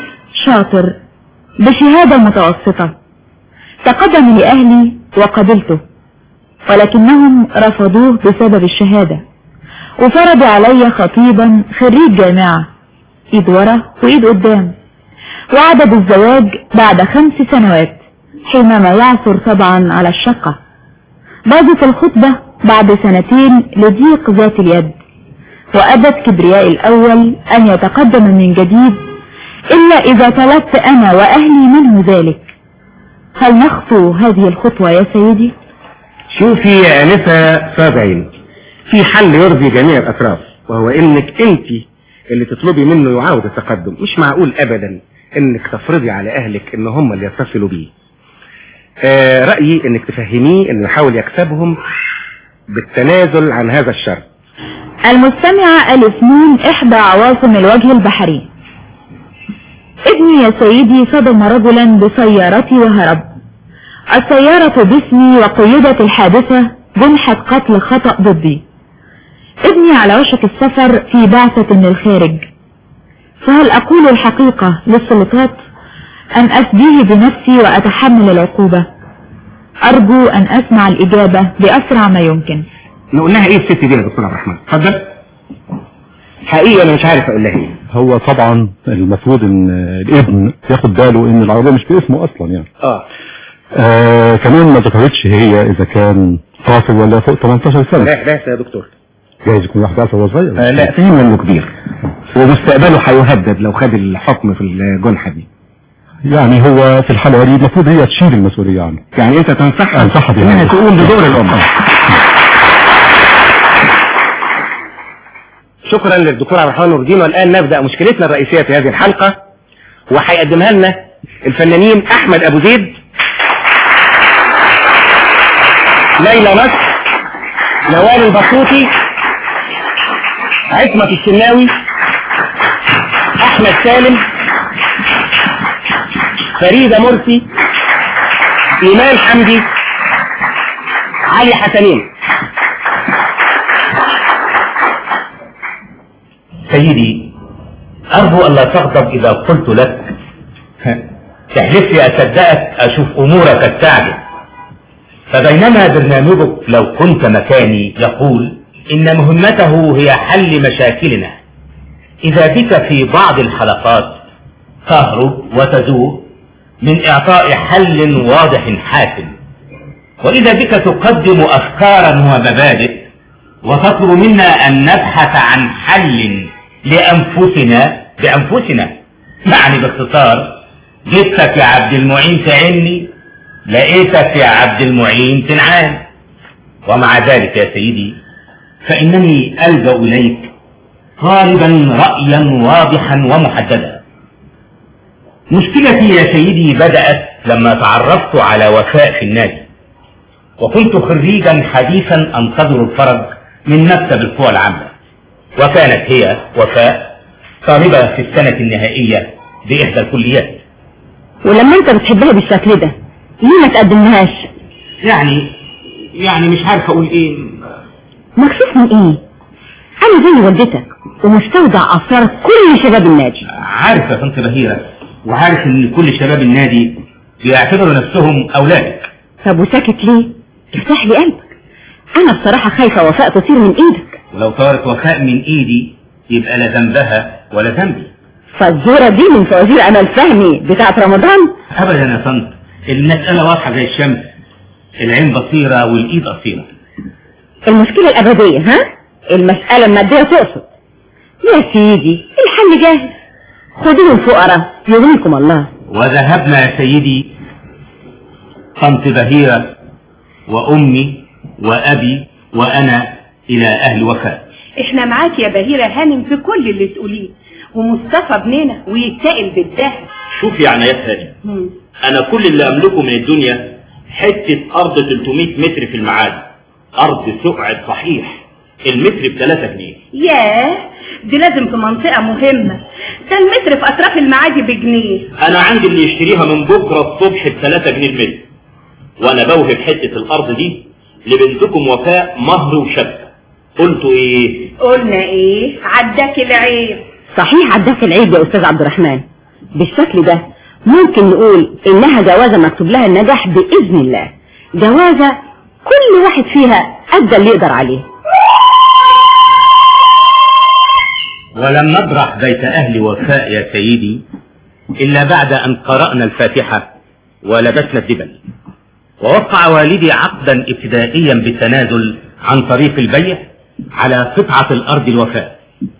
شاطر بشهادة متوسطة تقدم لأهلي وقبلته ولكنهم رفضوه بسبب الشهادة وفرضوا علي خطيبا خريج جامعة ايد ورا وايد قدام وعدد الزواج بعد خمس سنوات حينما يعثر طبعا على الشقة باظت الخطبة بعد سنتين لضيق ذات اليد وأبت كبرياء الأول أن يتقدم من جديد إلا إذا طلبت أنا وأهلي منه ذلك هل نخطو هذه الخطوة يا سيدي؟ شوفي يا انسه صاد عيني في حل يرضي جميع الاطراف وهو انك انت اللي تطلبي منه يعاود التقدم مش معقول ابدا انك تفرضي على اهلك ان هم اللي يتصلوا بيه آه رايي انك تفهميه انه يحاول يكسبهم بالتنازل عن هذا الشرط المستمعة ألف نون إحدى عواصم الوجه البحري ابني يا سيدي صدم رجلا بسيارتي وهرب السيارة باسمي وقيدت الحادثة جنحة قتل خطأ ضدي ابني على وشك السفر في بعثة من الخارج فهل أقول الحقيقة للسلطات أم أفديه بنفسي وأتحمل العقوبة أرجو أن أسمع الإجابة بأسرع ما يمكن نقول لها ايه الست دي يا دكتور عبد الرحمن اتفضل حقيقي انا مش عارف اقول لها ايه هو طبعا المفروض ان الابن ياخد باله ان العربية مش باسمه اصلا يعني اه آه كمان ما ذكرتش هي اذا كان طافل ولا فوق 18 سنة لا لا يا دكتور جايز يكون واحد عارف وهو صغير آه لا فهم انه كبير ومستقبله هيهدد لو خد الحكم في الجنحة دي يعني هو في الحالة دي المفروض هي تشيل المسؤولية عنه يعني انت تنصحها أنصحها بها. انها تقوم بدور الام شكرا للدكتور عبد الرحمن نور الدين والان نبدا مشكلتنا الرئيسيه في هذه الحلقه وهيقدمها لنا الفنانين احمد ابو زيد ليلى نصر نوال البسوطي عصمت الشناوي احمد سالم فريدة مرسي ايمان حمدي علي حسنين سيدي أرجو ألا تغضب إذا قلت لك تحلف لي أصدقك أشوف أمورك التعجب فبينما برنامجك لو كنت مكاني يقول إن مهمته هي حل مشاكلنا إذا بك في بعض الحلقات تهرب وتزور من إعطاء حل واضح حاسم وإذا بك تقدم أفكارا ومبادئ وتطلب منا أن نبحث عن حل لأنفسنا بأنفسنا يعني باختصار جبتك يا عبد المعين تعني لقيتك يا عبد المعين تنعان ومع ذلك يا سيدي فإنني ألجأ إليك طالبا رأيا واضحا ومحددا مشكلتي يا سيدي بدأت لما تعرفت على وفاء في النادي وكنت خريجا حديثا انتظر الفرج من مكتب القوى العامة وكانت هي وفاء طالبة في السنة النهائية بإحدى الكليات ولما انت بتحبها بالشكل ده ليه ما تقدمهاش يعني يعني مش عارف أقول إيه مكسوف من ايه انا زي والدتك ومستودع اسرار كل شباب النادي عارف يا طنط بهيرة وعارف إن كل شباب النادي بيعتبروا نفسهم أولادك طب وساكت ليه افتح لي قلبك انا بصراحة خايفة وفاء تطير من ايدك ولو طارت وفاء من إيدي يبقى لا ذنبها ولا ذنبي فالزورة دي من فوازير امل فهمي بتاعت رمضان أبدا يا طنط المسألة واضحة زي الشمس العين بصيرة والإيد قصيرة المشكلة الابدية ها المسألة المادية تقصد يا سيدي الحل جاهز خدوه الفقراء يغنيكم الله وذهبنا يا سيدي طنط بهيرة وأمي وأبي وأنا إلى أهل وفاء احنا معاك يا بهيرة هانم في كل اللي تقوليه ومصطفى ابننا ويتقل بالذهب شوف يا عنايات هانم مم. أنا كل اللي أملكه من الدنيا حتة أرض 300 متر في المعادي أرض سقعة صحيح المتر ب 3 جنيه ياه دي لازم في منطقة مهمة ده المتر في أطراف المعادي بجنيه أنا عندي اللي يشتريها من بكرة الصبح ب 3 جنيه المتر وأنا بوهب حتة الأرض دي لبنتكم وفاء مهر وشبكة قلتوا إيه؟ قلنا ايه عداك العيب صحيح عداك العيب يا استاذ عبد الرحمن بالشكل ده ممكن نقول انها جوازة مكتوب لها النجاح باذن الله جوازة كل واحد فيها أدى اللي يقدر عليه ولم نبرح بيت أهل وفاء يا سيدي إلا بعد أن قرأنا الفاتحة ولبسنا الدبل ووقع والدي عقدا ابتدائيا بالتنازل عن طريق البيع على قطعة الأرض الوفاء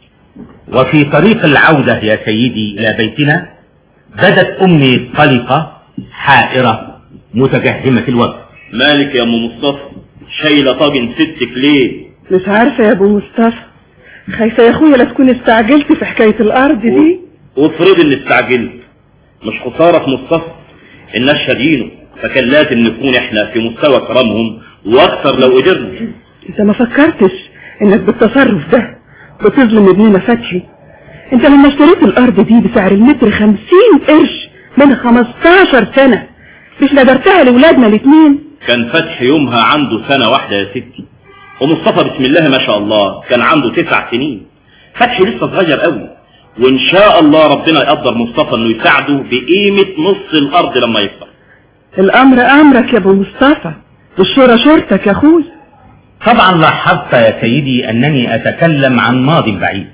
وفي طريق العودة يا سيدي إلى بيتنا بدت أمي قلقة حائرة متجهمة الوجه مالك يا ام مصطفى شايله طاجن ستك ليه مش عارفة يا ابو مصطفى خايفة يا اخويا لا تكون استعجلت في حكاية الارض دي وافرض اني استعجلت مش خساره في مصطفى الناس شادينه فكان لازم نكون احنا في مستوى كرامهم واكثر لو قدرنا انت ما فكرتش انك بالتصرف ده بتظلم ابننا فتحي انت لما اشتريت الارض دي بسعر المتر خمسين قرش من خمستاشر سنة مش نذرتها لولادنا الاتنين كان فتح يومها عنده سنة واحدة يا ستي ومصطفى بسم الله ما شاء الله كان عنده تسع سنين فتحي لسه صغير قوي وان شاء الله ربنا يقدر مصطفى انه يساعده بقيمة نص الارض لما يكبر الامر امرك يا ابو مصطفى والشورى شورتك يا اخوي طبعا لاحظت يا سيدي أنني أتكلم عن ماض بعيد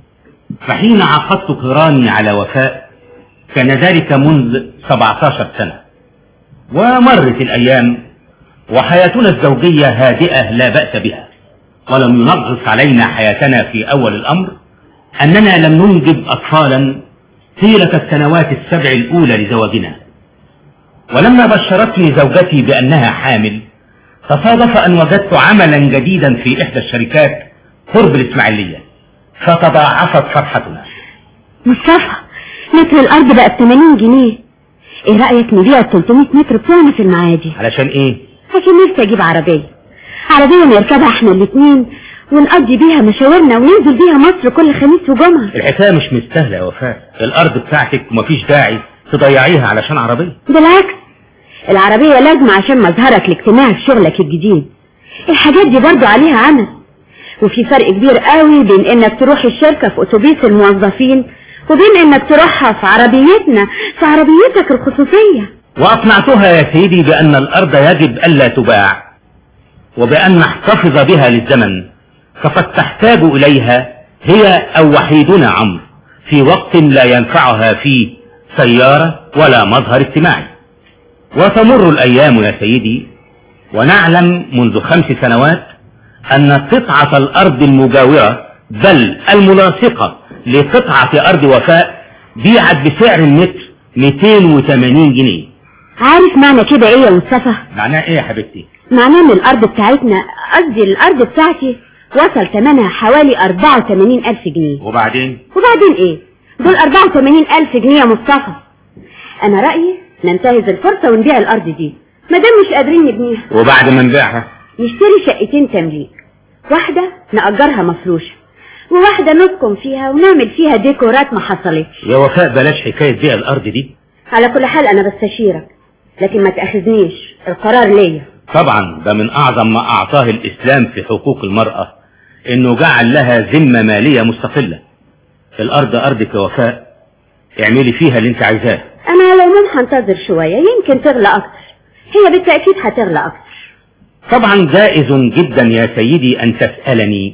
فحين عقدت قراني على وفاء كان ذلك منذ 17 سنة ومرت الأيام وحياتنا الزوجية هادئة لا بأس بها ولم ينغص علينا حياتنا في أول الأمر أننا لم ننجب أطفالا طيلة السنوات السبع الأولى لزواجنا ولما بشرتني زوجتي بأنها حامل تصادف أن وجدت عملا جديدا في إحدى الشركات قرب الإسماعيلية فتضاعفت فرحتنا مصطفى متر الأرض بقى ب 80 جنيه ايه رأيك نبيع ال 300 متر بتوعنا في المعادي علشان إيه؟ عشان نفسي اجيب عربية عربية نركبها احنا الاتنين ونقضي بيها مشاورنا وننزل بيها مصر كل خميس وجمعة الحكاية مش مستاهلة يا وفاء الأرض بتاعتك ومفيش داعي تضيعيها علشان عربية بالعكس العربية لازمة عشان مظهرك الاجتماعي في شغلك الجديد الحاجات دي برضو عليها عمل وفي فرق كبير قوي بين انك تروح الشركة في اتوبيس الموظفين وبين انك تروحها في عربيتنا في عربيتك الخصوصية وأقنعتها يا سيدي بأن الأرض يجب ألا تباع وبأن نحتفظ بها للزمن فقد تحتاج إليها هي أو وحيدنا عمرو في وقت لا ينفعها فيه سيارة ولا مظهر اجتماعي وتمر الأيام يا سيدي ونعلم منذ خمس سنوات أن قطعة الأرض المجاورة بل الملاصقة لقطعة أرض وفاء بيعت بسعر المتر 280 جنيه عارف معنى كده ايه يا مصطفى معناه ايه يا حبيبتي معناه ان الارض بتاعتنا قصدي الارض بتاعتي وصل ثمنها حوالي 84 الف جنيه وبعدين وبعدين ايه دول 84 الف جنيه يا مصطفى انا رأيي ننتهز الفرصة ونبيع الارض دي ما دام مش قادرين نبنيها وبعد ما نبيعها نشتري شقتين تمليك واحدة نأجرها مفروشة وواحدة نسكن فيها ونعمل فيها ديكورات ما حصلتش يا وفاء بلاش حكاية بيع الأرض دي على كل حال انا بستشيرك لكن ما تأخذنيش القرار ليا طبعا ده من أعظم ما أعطاه الإسلام في حقوق المرأة إنه جعل لها ذمة مالية مستقلة الأرض أرضك يا وفاء اعملي فيها اللي انت عايزاه انا على العموم هنتظر شوية يمكن تغلى اكتر هي بالتأكيد هتغلى اكتر طبعا جائز جدا يا سيدي أن تسألني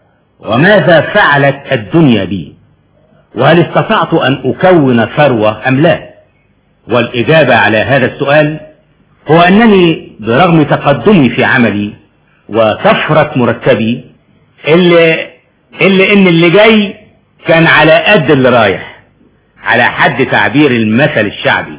وماذا فعلت الدنيا بي وهل استطعت أن أكون ثروة أم لا والإجابة على هذا السؤال هو أنني برغم تقدمي في عملي وطفرة مرتبي اللي, اللي إن اللي جاي كان على قد اللي رايح على حد تعبير المثل الشعبي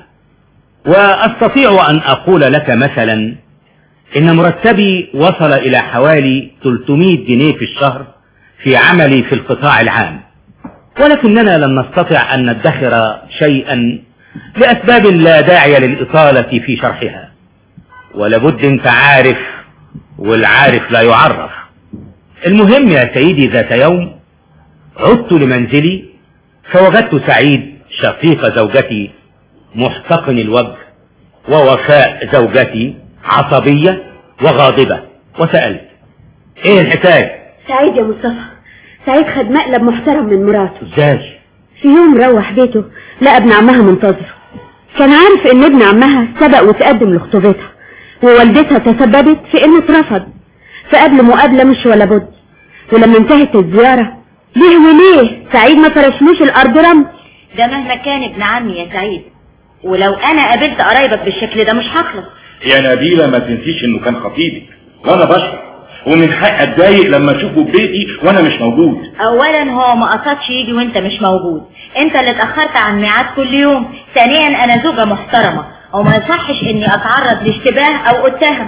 وأستطيع أن أقول لك مثلا إن مرتبي وصل إلى حوالي 300 جنيه في الشهر في عملي في القطاع العام ولكننا لم نستطع أن ندخر شيئا لأسباب لا داعي للإطالة في شرحها ولابد انت عارف والعارف لا يعرف المهم يا سيدي ذات يوم عدت لمنزلي فوجدت سعيد شقيق زوجتي محتقن الوجه ووفاء زوجتي عصبية وغاضبة وسألت ايه الحكاية سعيد يا مصطفى سعيد خد مقلب محترم من مراته ازاي في يوم روح بيته لقى ابن عمها منتظره كان عارف ان ابن عمها سبق وتقدم لخطوبتها ووالدتها تسببت في انه اترفض فقبل مقابلة مش ولا بد ولما انتهت الزيارة ليه وليه سعيد ما فرشلوش الارض رمل ده مهما كان ابن عمي يا سعيد ولو انا قابلت قرايبك بالشكل ده مش هخلص يا نبيلة ما تنسيش انه كان خطيبك وانا بشر ومن حق اتضايق لما اشوفه في بيتي وانا مش موجود اولا هو ما قصدش يجي وانت مش موجود انت اللي اتاخرت عن ميعاد كل يوم ثانيا انا زوجة محترمة وما يصحش اني اتعرض لاشتباه او اتهم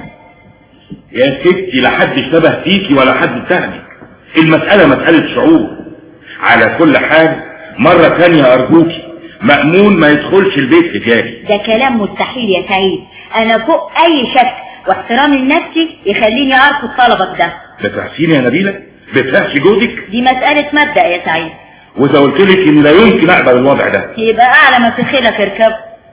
يا ستي لا حد اشتبه فيكي ولا حد اتهمك المسألة مسألة شعور على كل حال مرة تانية ارجوكي مأمون ما يدخلش البيت تجاري ده كلام مستحيل يا سعيد انا فوق اي شك واحترامي لنفسي يخليني ارفض طلبك ده بتعسيني يا نبيلة بتعسي جوزك دي مسألة مبدأ يا سعيد واذا قلت لك ان لا يمكن اقبل الوضع ده يبقى اعلى ما في خيلك اركب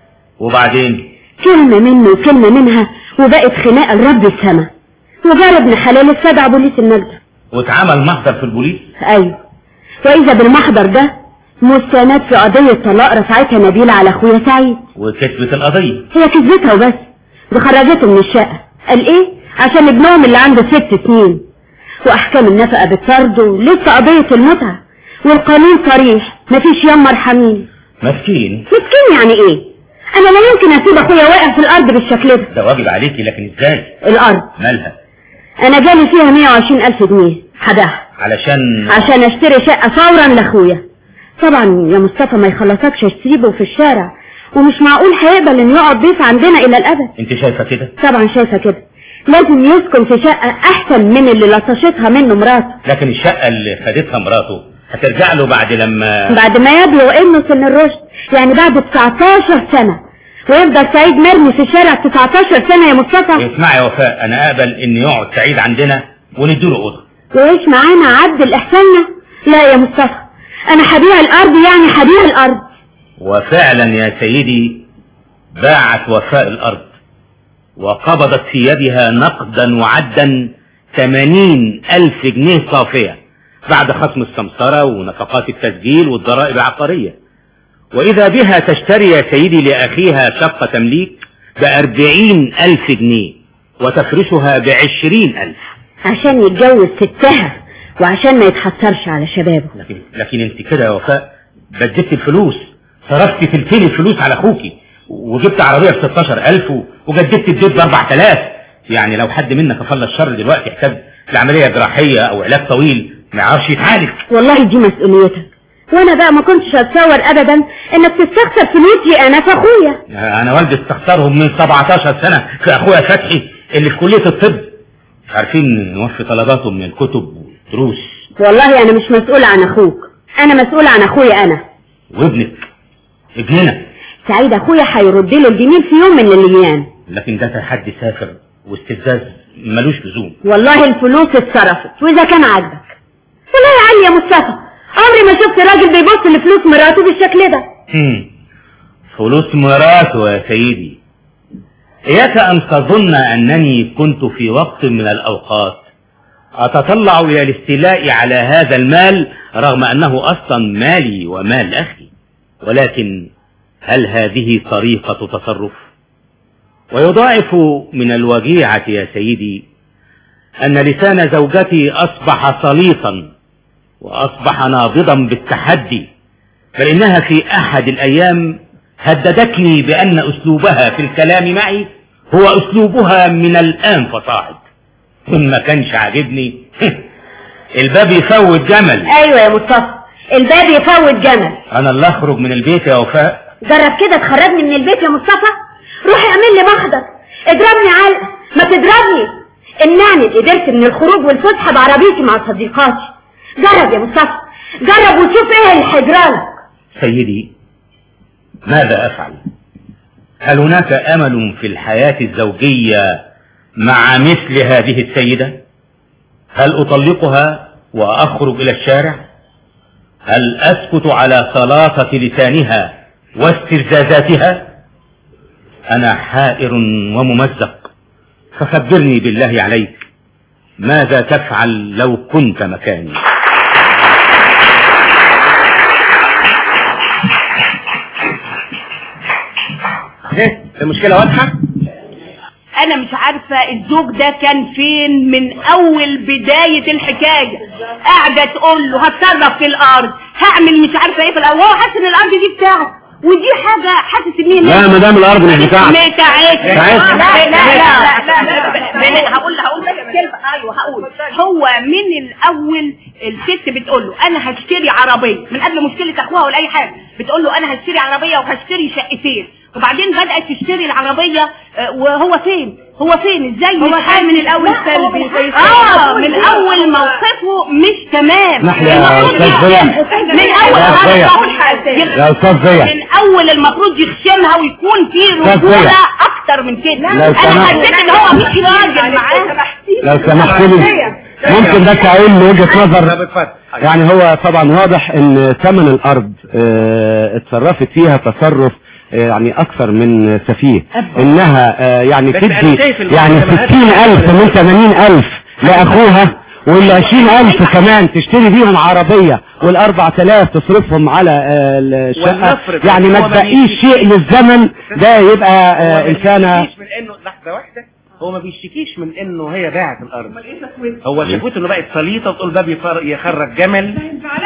وبعدين كلمة منه وكلمة منها وبقت خناقة لرب السما وجار ابن حلال استدعى بوليس النجدة واتعمل محضر في البوليس ايوه واذا بالمحضر ده مستند في قضية طلاق رفعتها نبيلة على اخويا سعيد وكتبت القضية هي كذبتها وبس دي خرجته من الشقة قال ايه عشان ابنهم اللي عنده ست سنين واحكام النفقة بالطرد ولسه قضية المتعة والقانون صريح مفيش يوم مرحمين مسكين مسكين يعني ايه انا لا يمكن اسيب اخويا واقع في الارض بالشكل ده ده واجب عليكي لكن ازاي الارض مالها انا جالي فيها 120 الف جنيه حداها علشان عشان اشتري شقة فورا لاخويا طبعا يا مصطفى ما يخلصكش تسيبه في الشارع ومش معقول هيقبل انه يقعد ضيف عندنا الى الابد انت شايفة كده طبعا شايفة كده لازم يسكن في شقة احسن من اللي لطشتها منه مراته لكن الشقة اللي خدتها مراته هترجع له بعد لما بعد ما يبلغ ابنه سن الرشد يعني بعد 19 سنة ويفضل سعيد مرمي في الشارع 19 سنة يا مصطفى اسمعي يا وفاء انا اقبل ان يقعد سعيد عندنا ونديله اوضه ويعيش معانا عبد الاحساننا لا يا مصطفى انا هبيع الارض يعني هبيع الارض وفعلا يا سيدي باعت وفاء الارض وقبضت في يدها نقدا وعدا ثمانين الف جنيه صافية بعد خصم السمسرة ونفقات التسجيل والضرائب العقارية واذا بها تشتري يا سيدي لاخيها شقة تمليك باربعين الف جنيه وتفرشها بعشرين الف عشان يتجوز ستها وعشان ما يتحسرش على شبابه لكن, لكن انت كده يا وفاء بددت الفلوس صرفتي تلتين الفلوس على اخوكي وجبت عربية ب 16000 وجددت الديت ب 4000 يعني لو حد منا كفل الشر دلوقتي يحتاج لعملية جراحية او علاج طويل ما يعرفش يتعالج والله دي مسؤوليتك وانا بقى ما كنتش اتصور ابدا انك تستخسر فلوسي انا في اخويا انا والدي استخسرهم من 17 سنة في اخويا فتحي اللي في كلية الطب مش عارفين نوفي طلباته من الكتب والدروس والله انا مش مسؤول عن اخوك انا مسؤول عن اخويا انا وابنك ابننا سعيد اخويا هيرد له الجميل في يوم من الايام لكن ده تحدي سافر واستفزاز ملوش لزوم والله الفلوس اتصرفت واذا كان عاجبك والله يا علي يا مصطفى عمري ما شفت راجل بيبص لفلوس مراته بالشكل ده هم. فلوس مراته يا سيدي إياك أن تظن أنني كنت في وقت من الأوقات أتطلع إلى الاستيلاء على هذا المال رغم أنه أصلا مالي ومال أخي ولكن هل هذه طريقة تصرف ويضاعف من الوجيعة يا سيدي أن لسان زوجتي أصبح سليطا وأصبح نابضا بالتحدي بل إنها في أحد الأيام هددتني بأن أسلوبها في الكلام معي هو أسلوبها من الآن فصاعد إن ما كانش عاجبني الباب يفوت جمل ايوه يا مصطفى الباب يفوت جمل أنا اللي أخرج من البيت يا وفاء جرب كده تخرجني من البيت يا مصطفى روح اعمل لي محضر اضربني علقه ما تضربني امنعني قدرت من الخروج والفسحه بعربيتي مع صديقاتي جرب يا مصطفى جرب وشوف ايه اللي هيجرالك سيدي ماذا أفعل هل هناك أمل في الحياة الزوجية مع مثل هذه السيدة هل أطلقها وأخرج إلى الشارع هل أسكت على سلاطة لسانها واسترزازاتها أنا حائر وممزق فخبرني بالله عليك ماذا تفعل لو كنت مكاني ايه المشكلة واضحة انا مش عارفة الزوج ده كان فين من اول بداية الحكاية قاعدة تقول له هتصرف في الارض هعمل مش عارفة ايه في الارض وهو حاسس ان الارض دي بتاعته ودي حاجة حاسس ان هي لا ما دام الارض مش بتاعتك بتاعتك بتاعتك. لا لا لا لا لا لا هقول هقول بس كلمة ايوه هقول هو من الاول الست بتقول له انا هشتري عربية من قبل مشكلة اخوها ولا اي حاجة بتقول له انا هشتري عربية وهشتري شقتين وبعدين بدأت تشتري العربية آه، وهو فين هو فين ازاي هو مش كان من لا، الأول هو سلبي، مش- زي اه السلبي. من اول موقفه مش تمام نحن يا المفروض أستاذ ضياء. يخشم. من اول يا أستاذ ضياء. أول حاجة. يا أستاذ ضياء. من اول المفروض يخشمها ويكون في أستاذ رجولة ضياء. اكتر من كده لو انا سمحت. حسيت ان هو مش راجل معاه لو سمحت لي ممكن ده تعين لوجهة نظر يعني هو طبعا واضح ان ثمن الارض اه، اتصرفت فيها تصرف اه، يعني اكثر من سفيه انها اه، يعني بس أنا تدي شايف يعني المحكمة ستين الف من ثمانين الف لاخوها وال عشرين الف كمان تشتري بيهم عربية والاربع تلاف تصرفهم على اه، الشقة ولنفرض يعني ما هو ما تبقيش بيشتكيش. شيء للزمن ده يبقى اه، هو ما انسانة بيشتكيش من انه لحظه واحده هو ما بيشتكيش من انه هي باعت الارض هو شافته انه بقت سليطه وتقول ده بيفر- يخرج جمل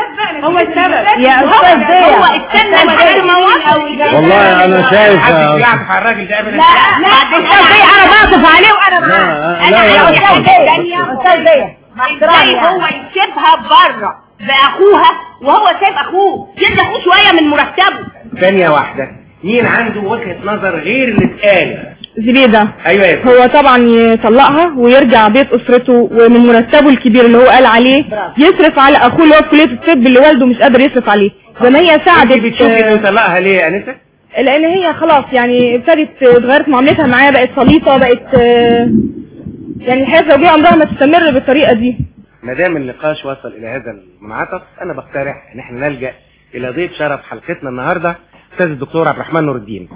هو السبب يا أستاذ ضياء. هو استنى لحد ما وصل. والله انا شايف محدش يا بيعطف على الراجل ده ابدا لا استاذ ضياء انا بعطف عليه وانا معاه لا، انا يا يا استاذ ضياء أستاذ ضياء مع احترامي ازاي هو يعني. يسيبها بره باخوها وهو سايب اخوه يدي اخوه شويه من مرتبه ثانيه واحده مين عنده وجهه نظر غير اللي اتقال زبيدة ايوه يا هو طبعا يطلقها ويرجع بيت اسرته ومن مرتبه الكبير اللي هو قال عليه يصرف على اخوه اللي هو في كليه الطب اللي والده مش قادر يصرف عليه زي ما هي انت ساعدت بتشوفي انه يطلقها ليه يا انسه لان هي خلاص يعني ابتدت اتغيرت معاملتها معاه بقت سليطه بقت آه، يعني الحياه الزوجيه عمرها ما تستمر بالطريقه دي ما دام النقاش وصل الى هذا المنعطف انا بقترح ان احنا نلجا الى ضيف شرف حلقتنا النهارده استاذ الدكتور عبد الرحمن نور الدين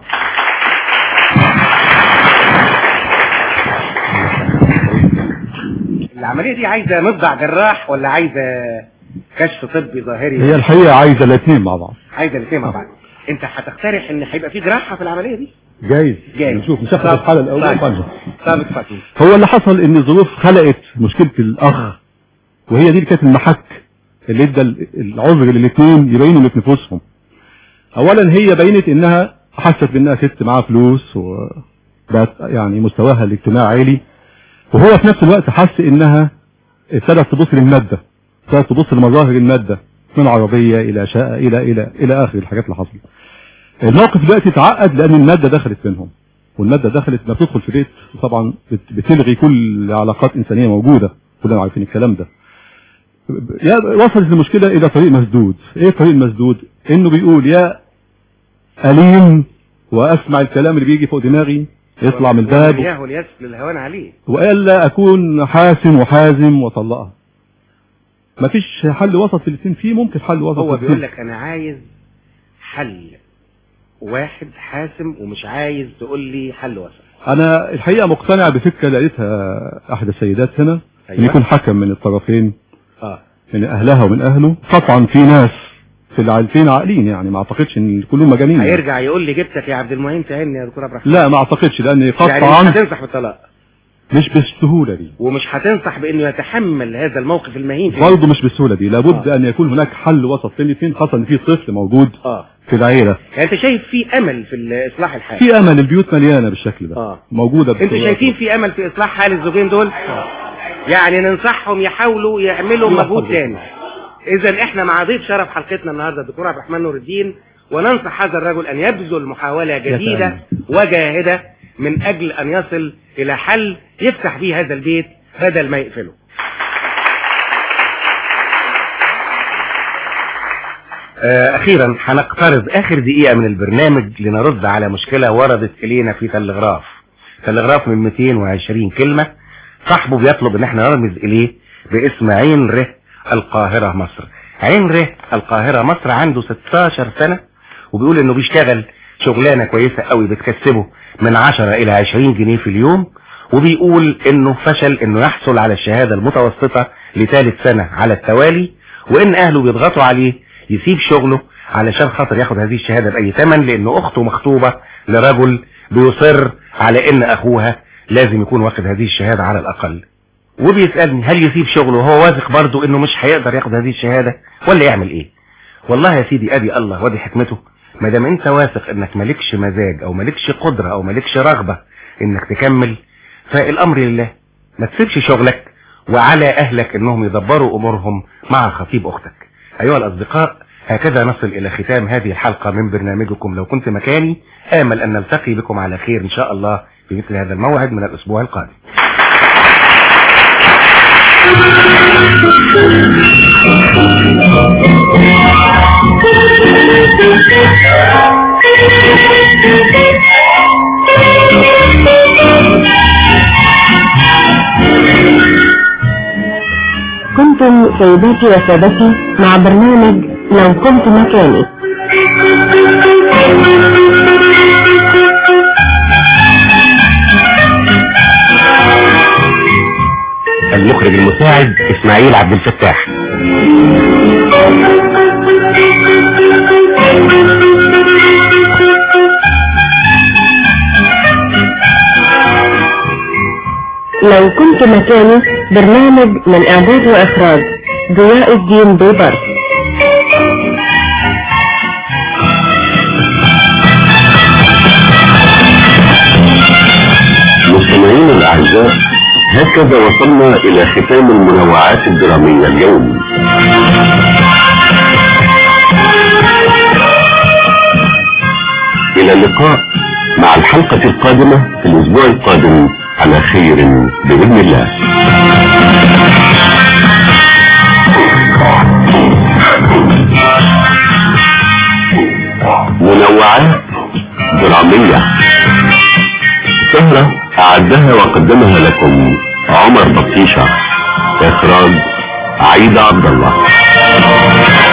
العمليه دي عايزه مصدع جراح ولا عايزه كشف طبي ظاهري هي الحقيقة عايزة الاثنين مع بعض عايزه الاثنين مع بعض انت هتقترح ان هيبقى في جراحه في العمليه دي جايز جايز. نشوف نشوف الحالة الأول طيب. وبعدين. طب اتفضل هو اللي حصل ان الظروف خلقت مشكلة الاخ وهي دي اللي كانت المحك اللي ادى ال- العذر للاثنين يبينوا اللي في نفوسهم اولا هي بينت انها حست بانها ست معاها فلوس وبقت يعني مستواها الاجتماعي عالي وهو في نفس الوقت حس انها ابتدت تبص للمادة ابتدت تبص لمظاهر المادة من عربية الى شقة الى الى الى اخر الحاجات اللي حصلت الموقف دلوقتي اتعقد لان المادة دخلت بينهم والمادة دخلت ما بتدخل في بيت طبعا بت- بتلغي كل علاقات إنسانية موجودة كلنا عارفين الكلام ده يا وصلت المشكلة إلى طريق مسدود إيه الطريق المسدود إنه بيقول يا أليم وأسمع الكلام اللي بيجي فوق دماغي يطلع من الباب ياهو الياس للهوان عليه وإلا أكون حاسم وحازم وطلقها مفيش حل وسط في الاثنين فيه ممكن حل وسط هو في بيقول الاثنين. لك انا عايز حل واحد حاسم ومش عايز تقول لي حل وسط انا الحقيقه مقتنع بفكره لقيتها احد السيدات هنا ان أيوة. يكون حكم من الطرفين اه من اهلها ومن اهله قطعا في ناس في العائلتين عاقلين يعني ما اعتقدش ان كلهم مجانين يعني. هيرجع يقول لي جبتك يا عبد المعين تهني يا دكتور عبد الرحمن لا ما اعتقدش لان يعني مش قطعا هتنصح بالطلاق مش بالسهوله دي ومش هتنصح بانه يتحمل هذا الموقف المهين في برضه مش بالسهوله دي لابد ان يكون هناك حل وسط بين الاثنين خاصه ان في طفل موجود اه في العيله يعني انت شايف في امل في اصلاح الحال في امل البيوت مليانه بالشكل ده اه موجوده انتوا بصورة- شايفين في امل في اصلاح حال الزوجين دول يعني ننصحهم يحاولوا يعملوا أيوة مجهود حضرتك. تاني اذا احنا مع ضيف شرف حلقتنا النهارده الدكتور عبد الرحمن نور الدين وننصح هذا الرجل ان يبذل محاوله جديده وجاهده من اجل ان يصل الى حل يفتح به هذا البيت بدل ما يقفله آه، اخيرا هنقترض اخر دقيقة من البرنامج لنرد على مشكلة وردت الينا في تلغراف تلغراف من 220 كلمة صاحبه بيطلب ان احنا نرمز اليه باسم عين ره القاهرة مصر عين ره القاهرة مصر عنده 16 سنة وبيقول انه بيشتغل شغلانة كويسة قوي بتكسبه من 10 الى 20 جنيه في اليوم وبيقول انه فشل انه يحصل على الشهادة المتوسطة لثالث سنة على التوالي وان اهله بيضغطوا عليه يسيب شغله علشان خاطر ياخد هذه الشهادة بأي ثمن لأن أخته مخطوبة لرجل بيصر على إن أخوها لازم يكون واخد هذه الشهادة على الأقل وبيسألني هل يسيب شغله وهو واثق برضه انه مش هيقدر ياخد هذه الشهادة ولا يعمل ايه والله يا سيدي ادي الله وادي حكمته ما دام انت واثق انك مالكش مزاج او مالكش قدرة او مالكش رغبة انك تكمل فالامر لله ما تسيبش شغلك وعلى اهلك انهم يدبروا امورهم مع خطيب اختك ايها الاصدقاء هكذا نصل الى ختام هذه الحلقة من برنامجكم لو كنت مكاني امل ان نلتقي بكم على خير ان شاء الله في مثل هذا الموعد من الاسبوع القادم كنتم سيداتي وسادتي مع برنامج لو كنت مكاني المخرج المساعد اسماعيل عبد الفتاح لو كنت مكاني برنامج من اعداد واخراج ضياء الدين بيبر مستمعينا الاعزاء هكذا وصلنا الى ختام المنوعات الدرامية اليوم الى اللقاء مع الحلقة القادمة في الاسبوع القادم على خير بإذن الله منوعات درامية سهرة أعدها وقدمها لكم عمر بطيشة إخراج عيد عبد الله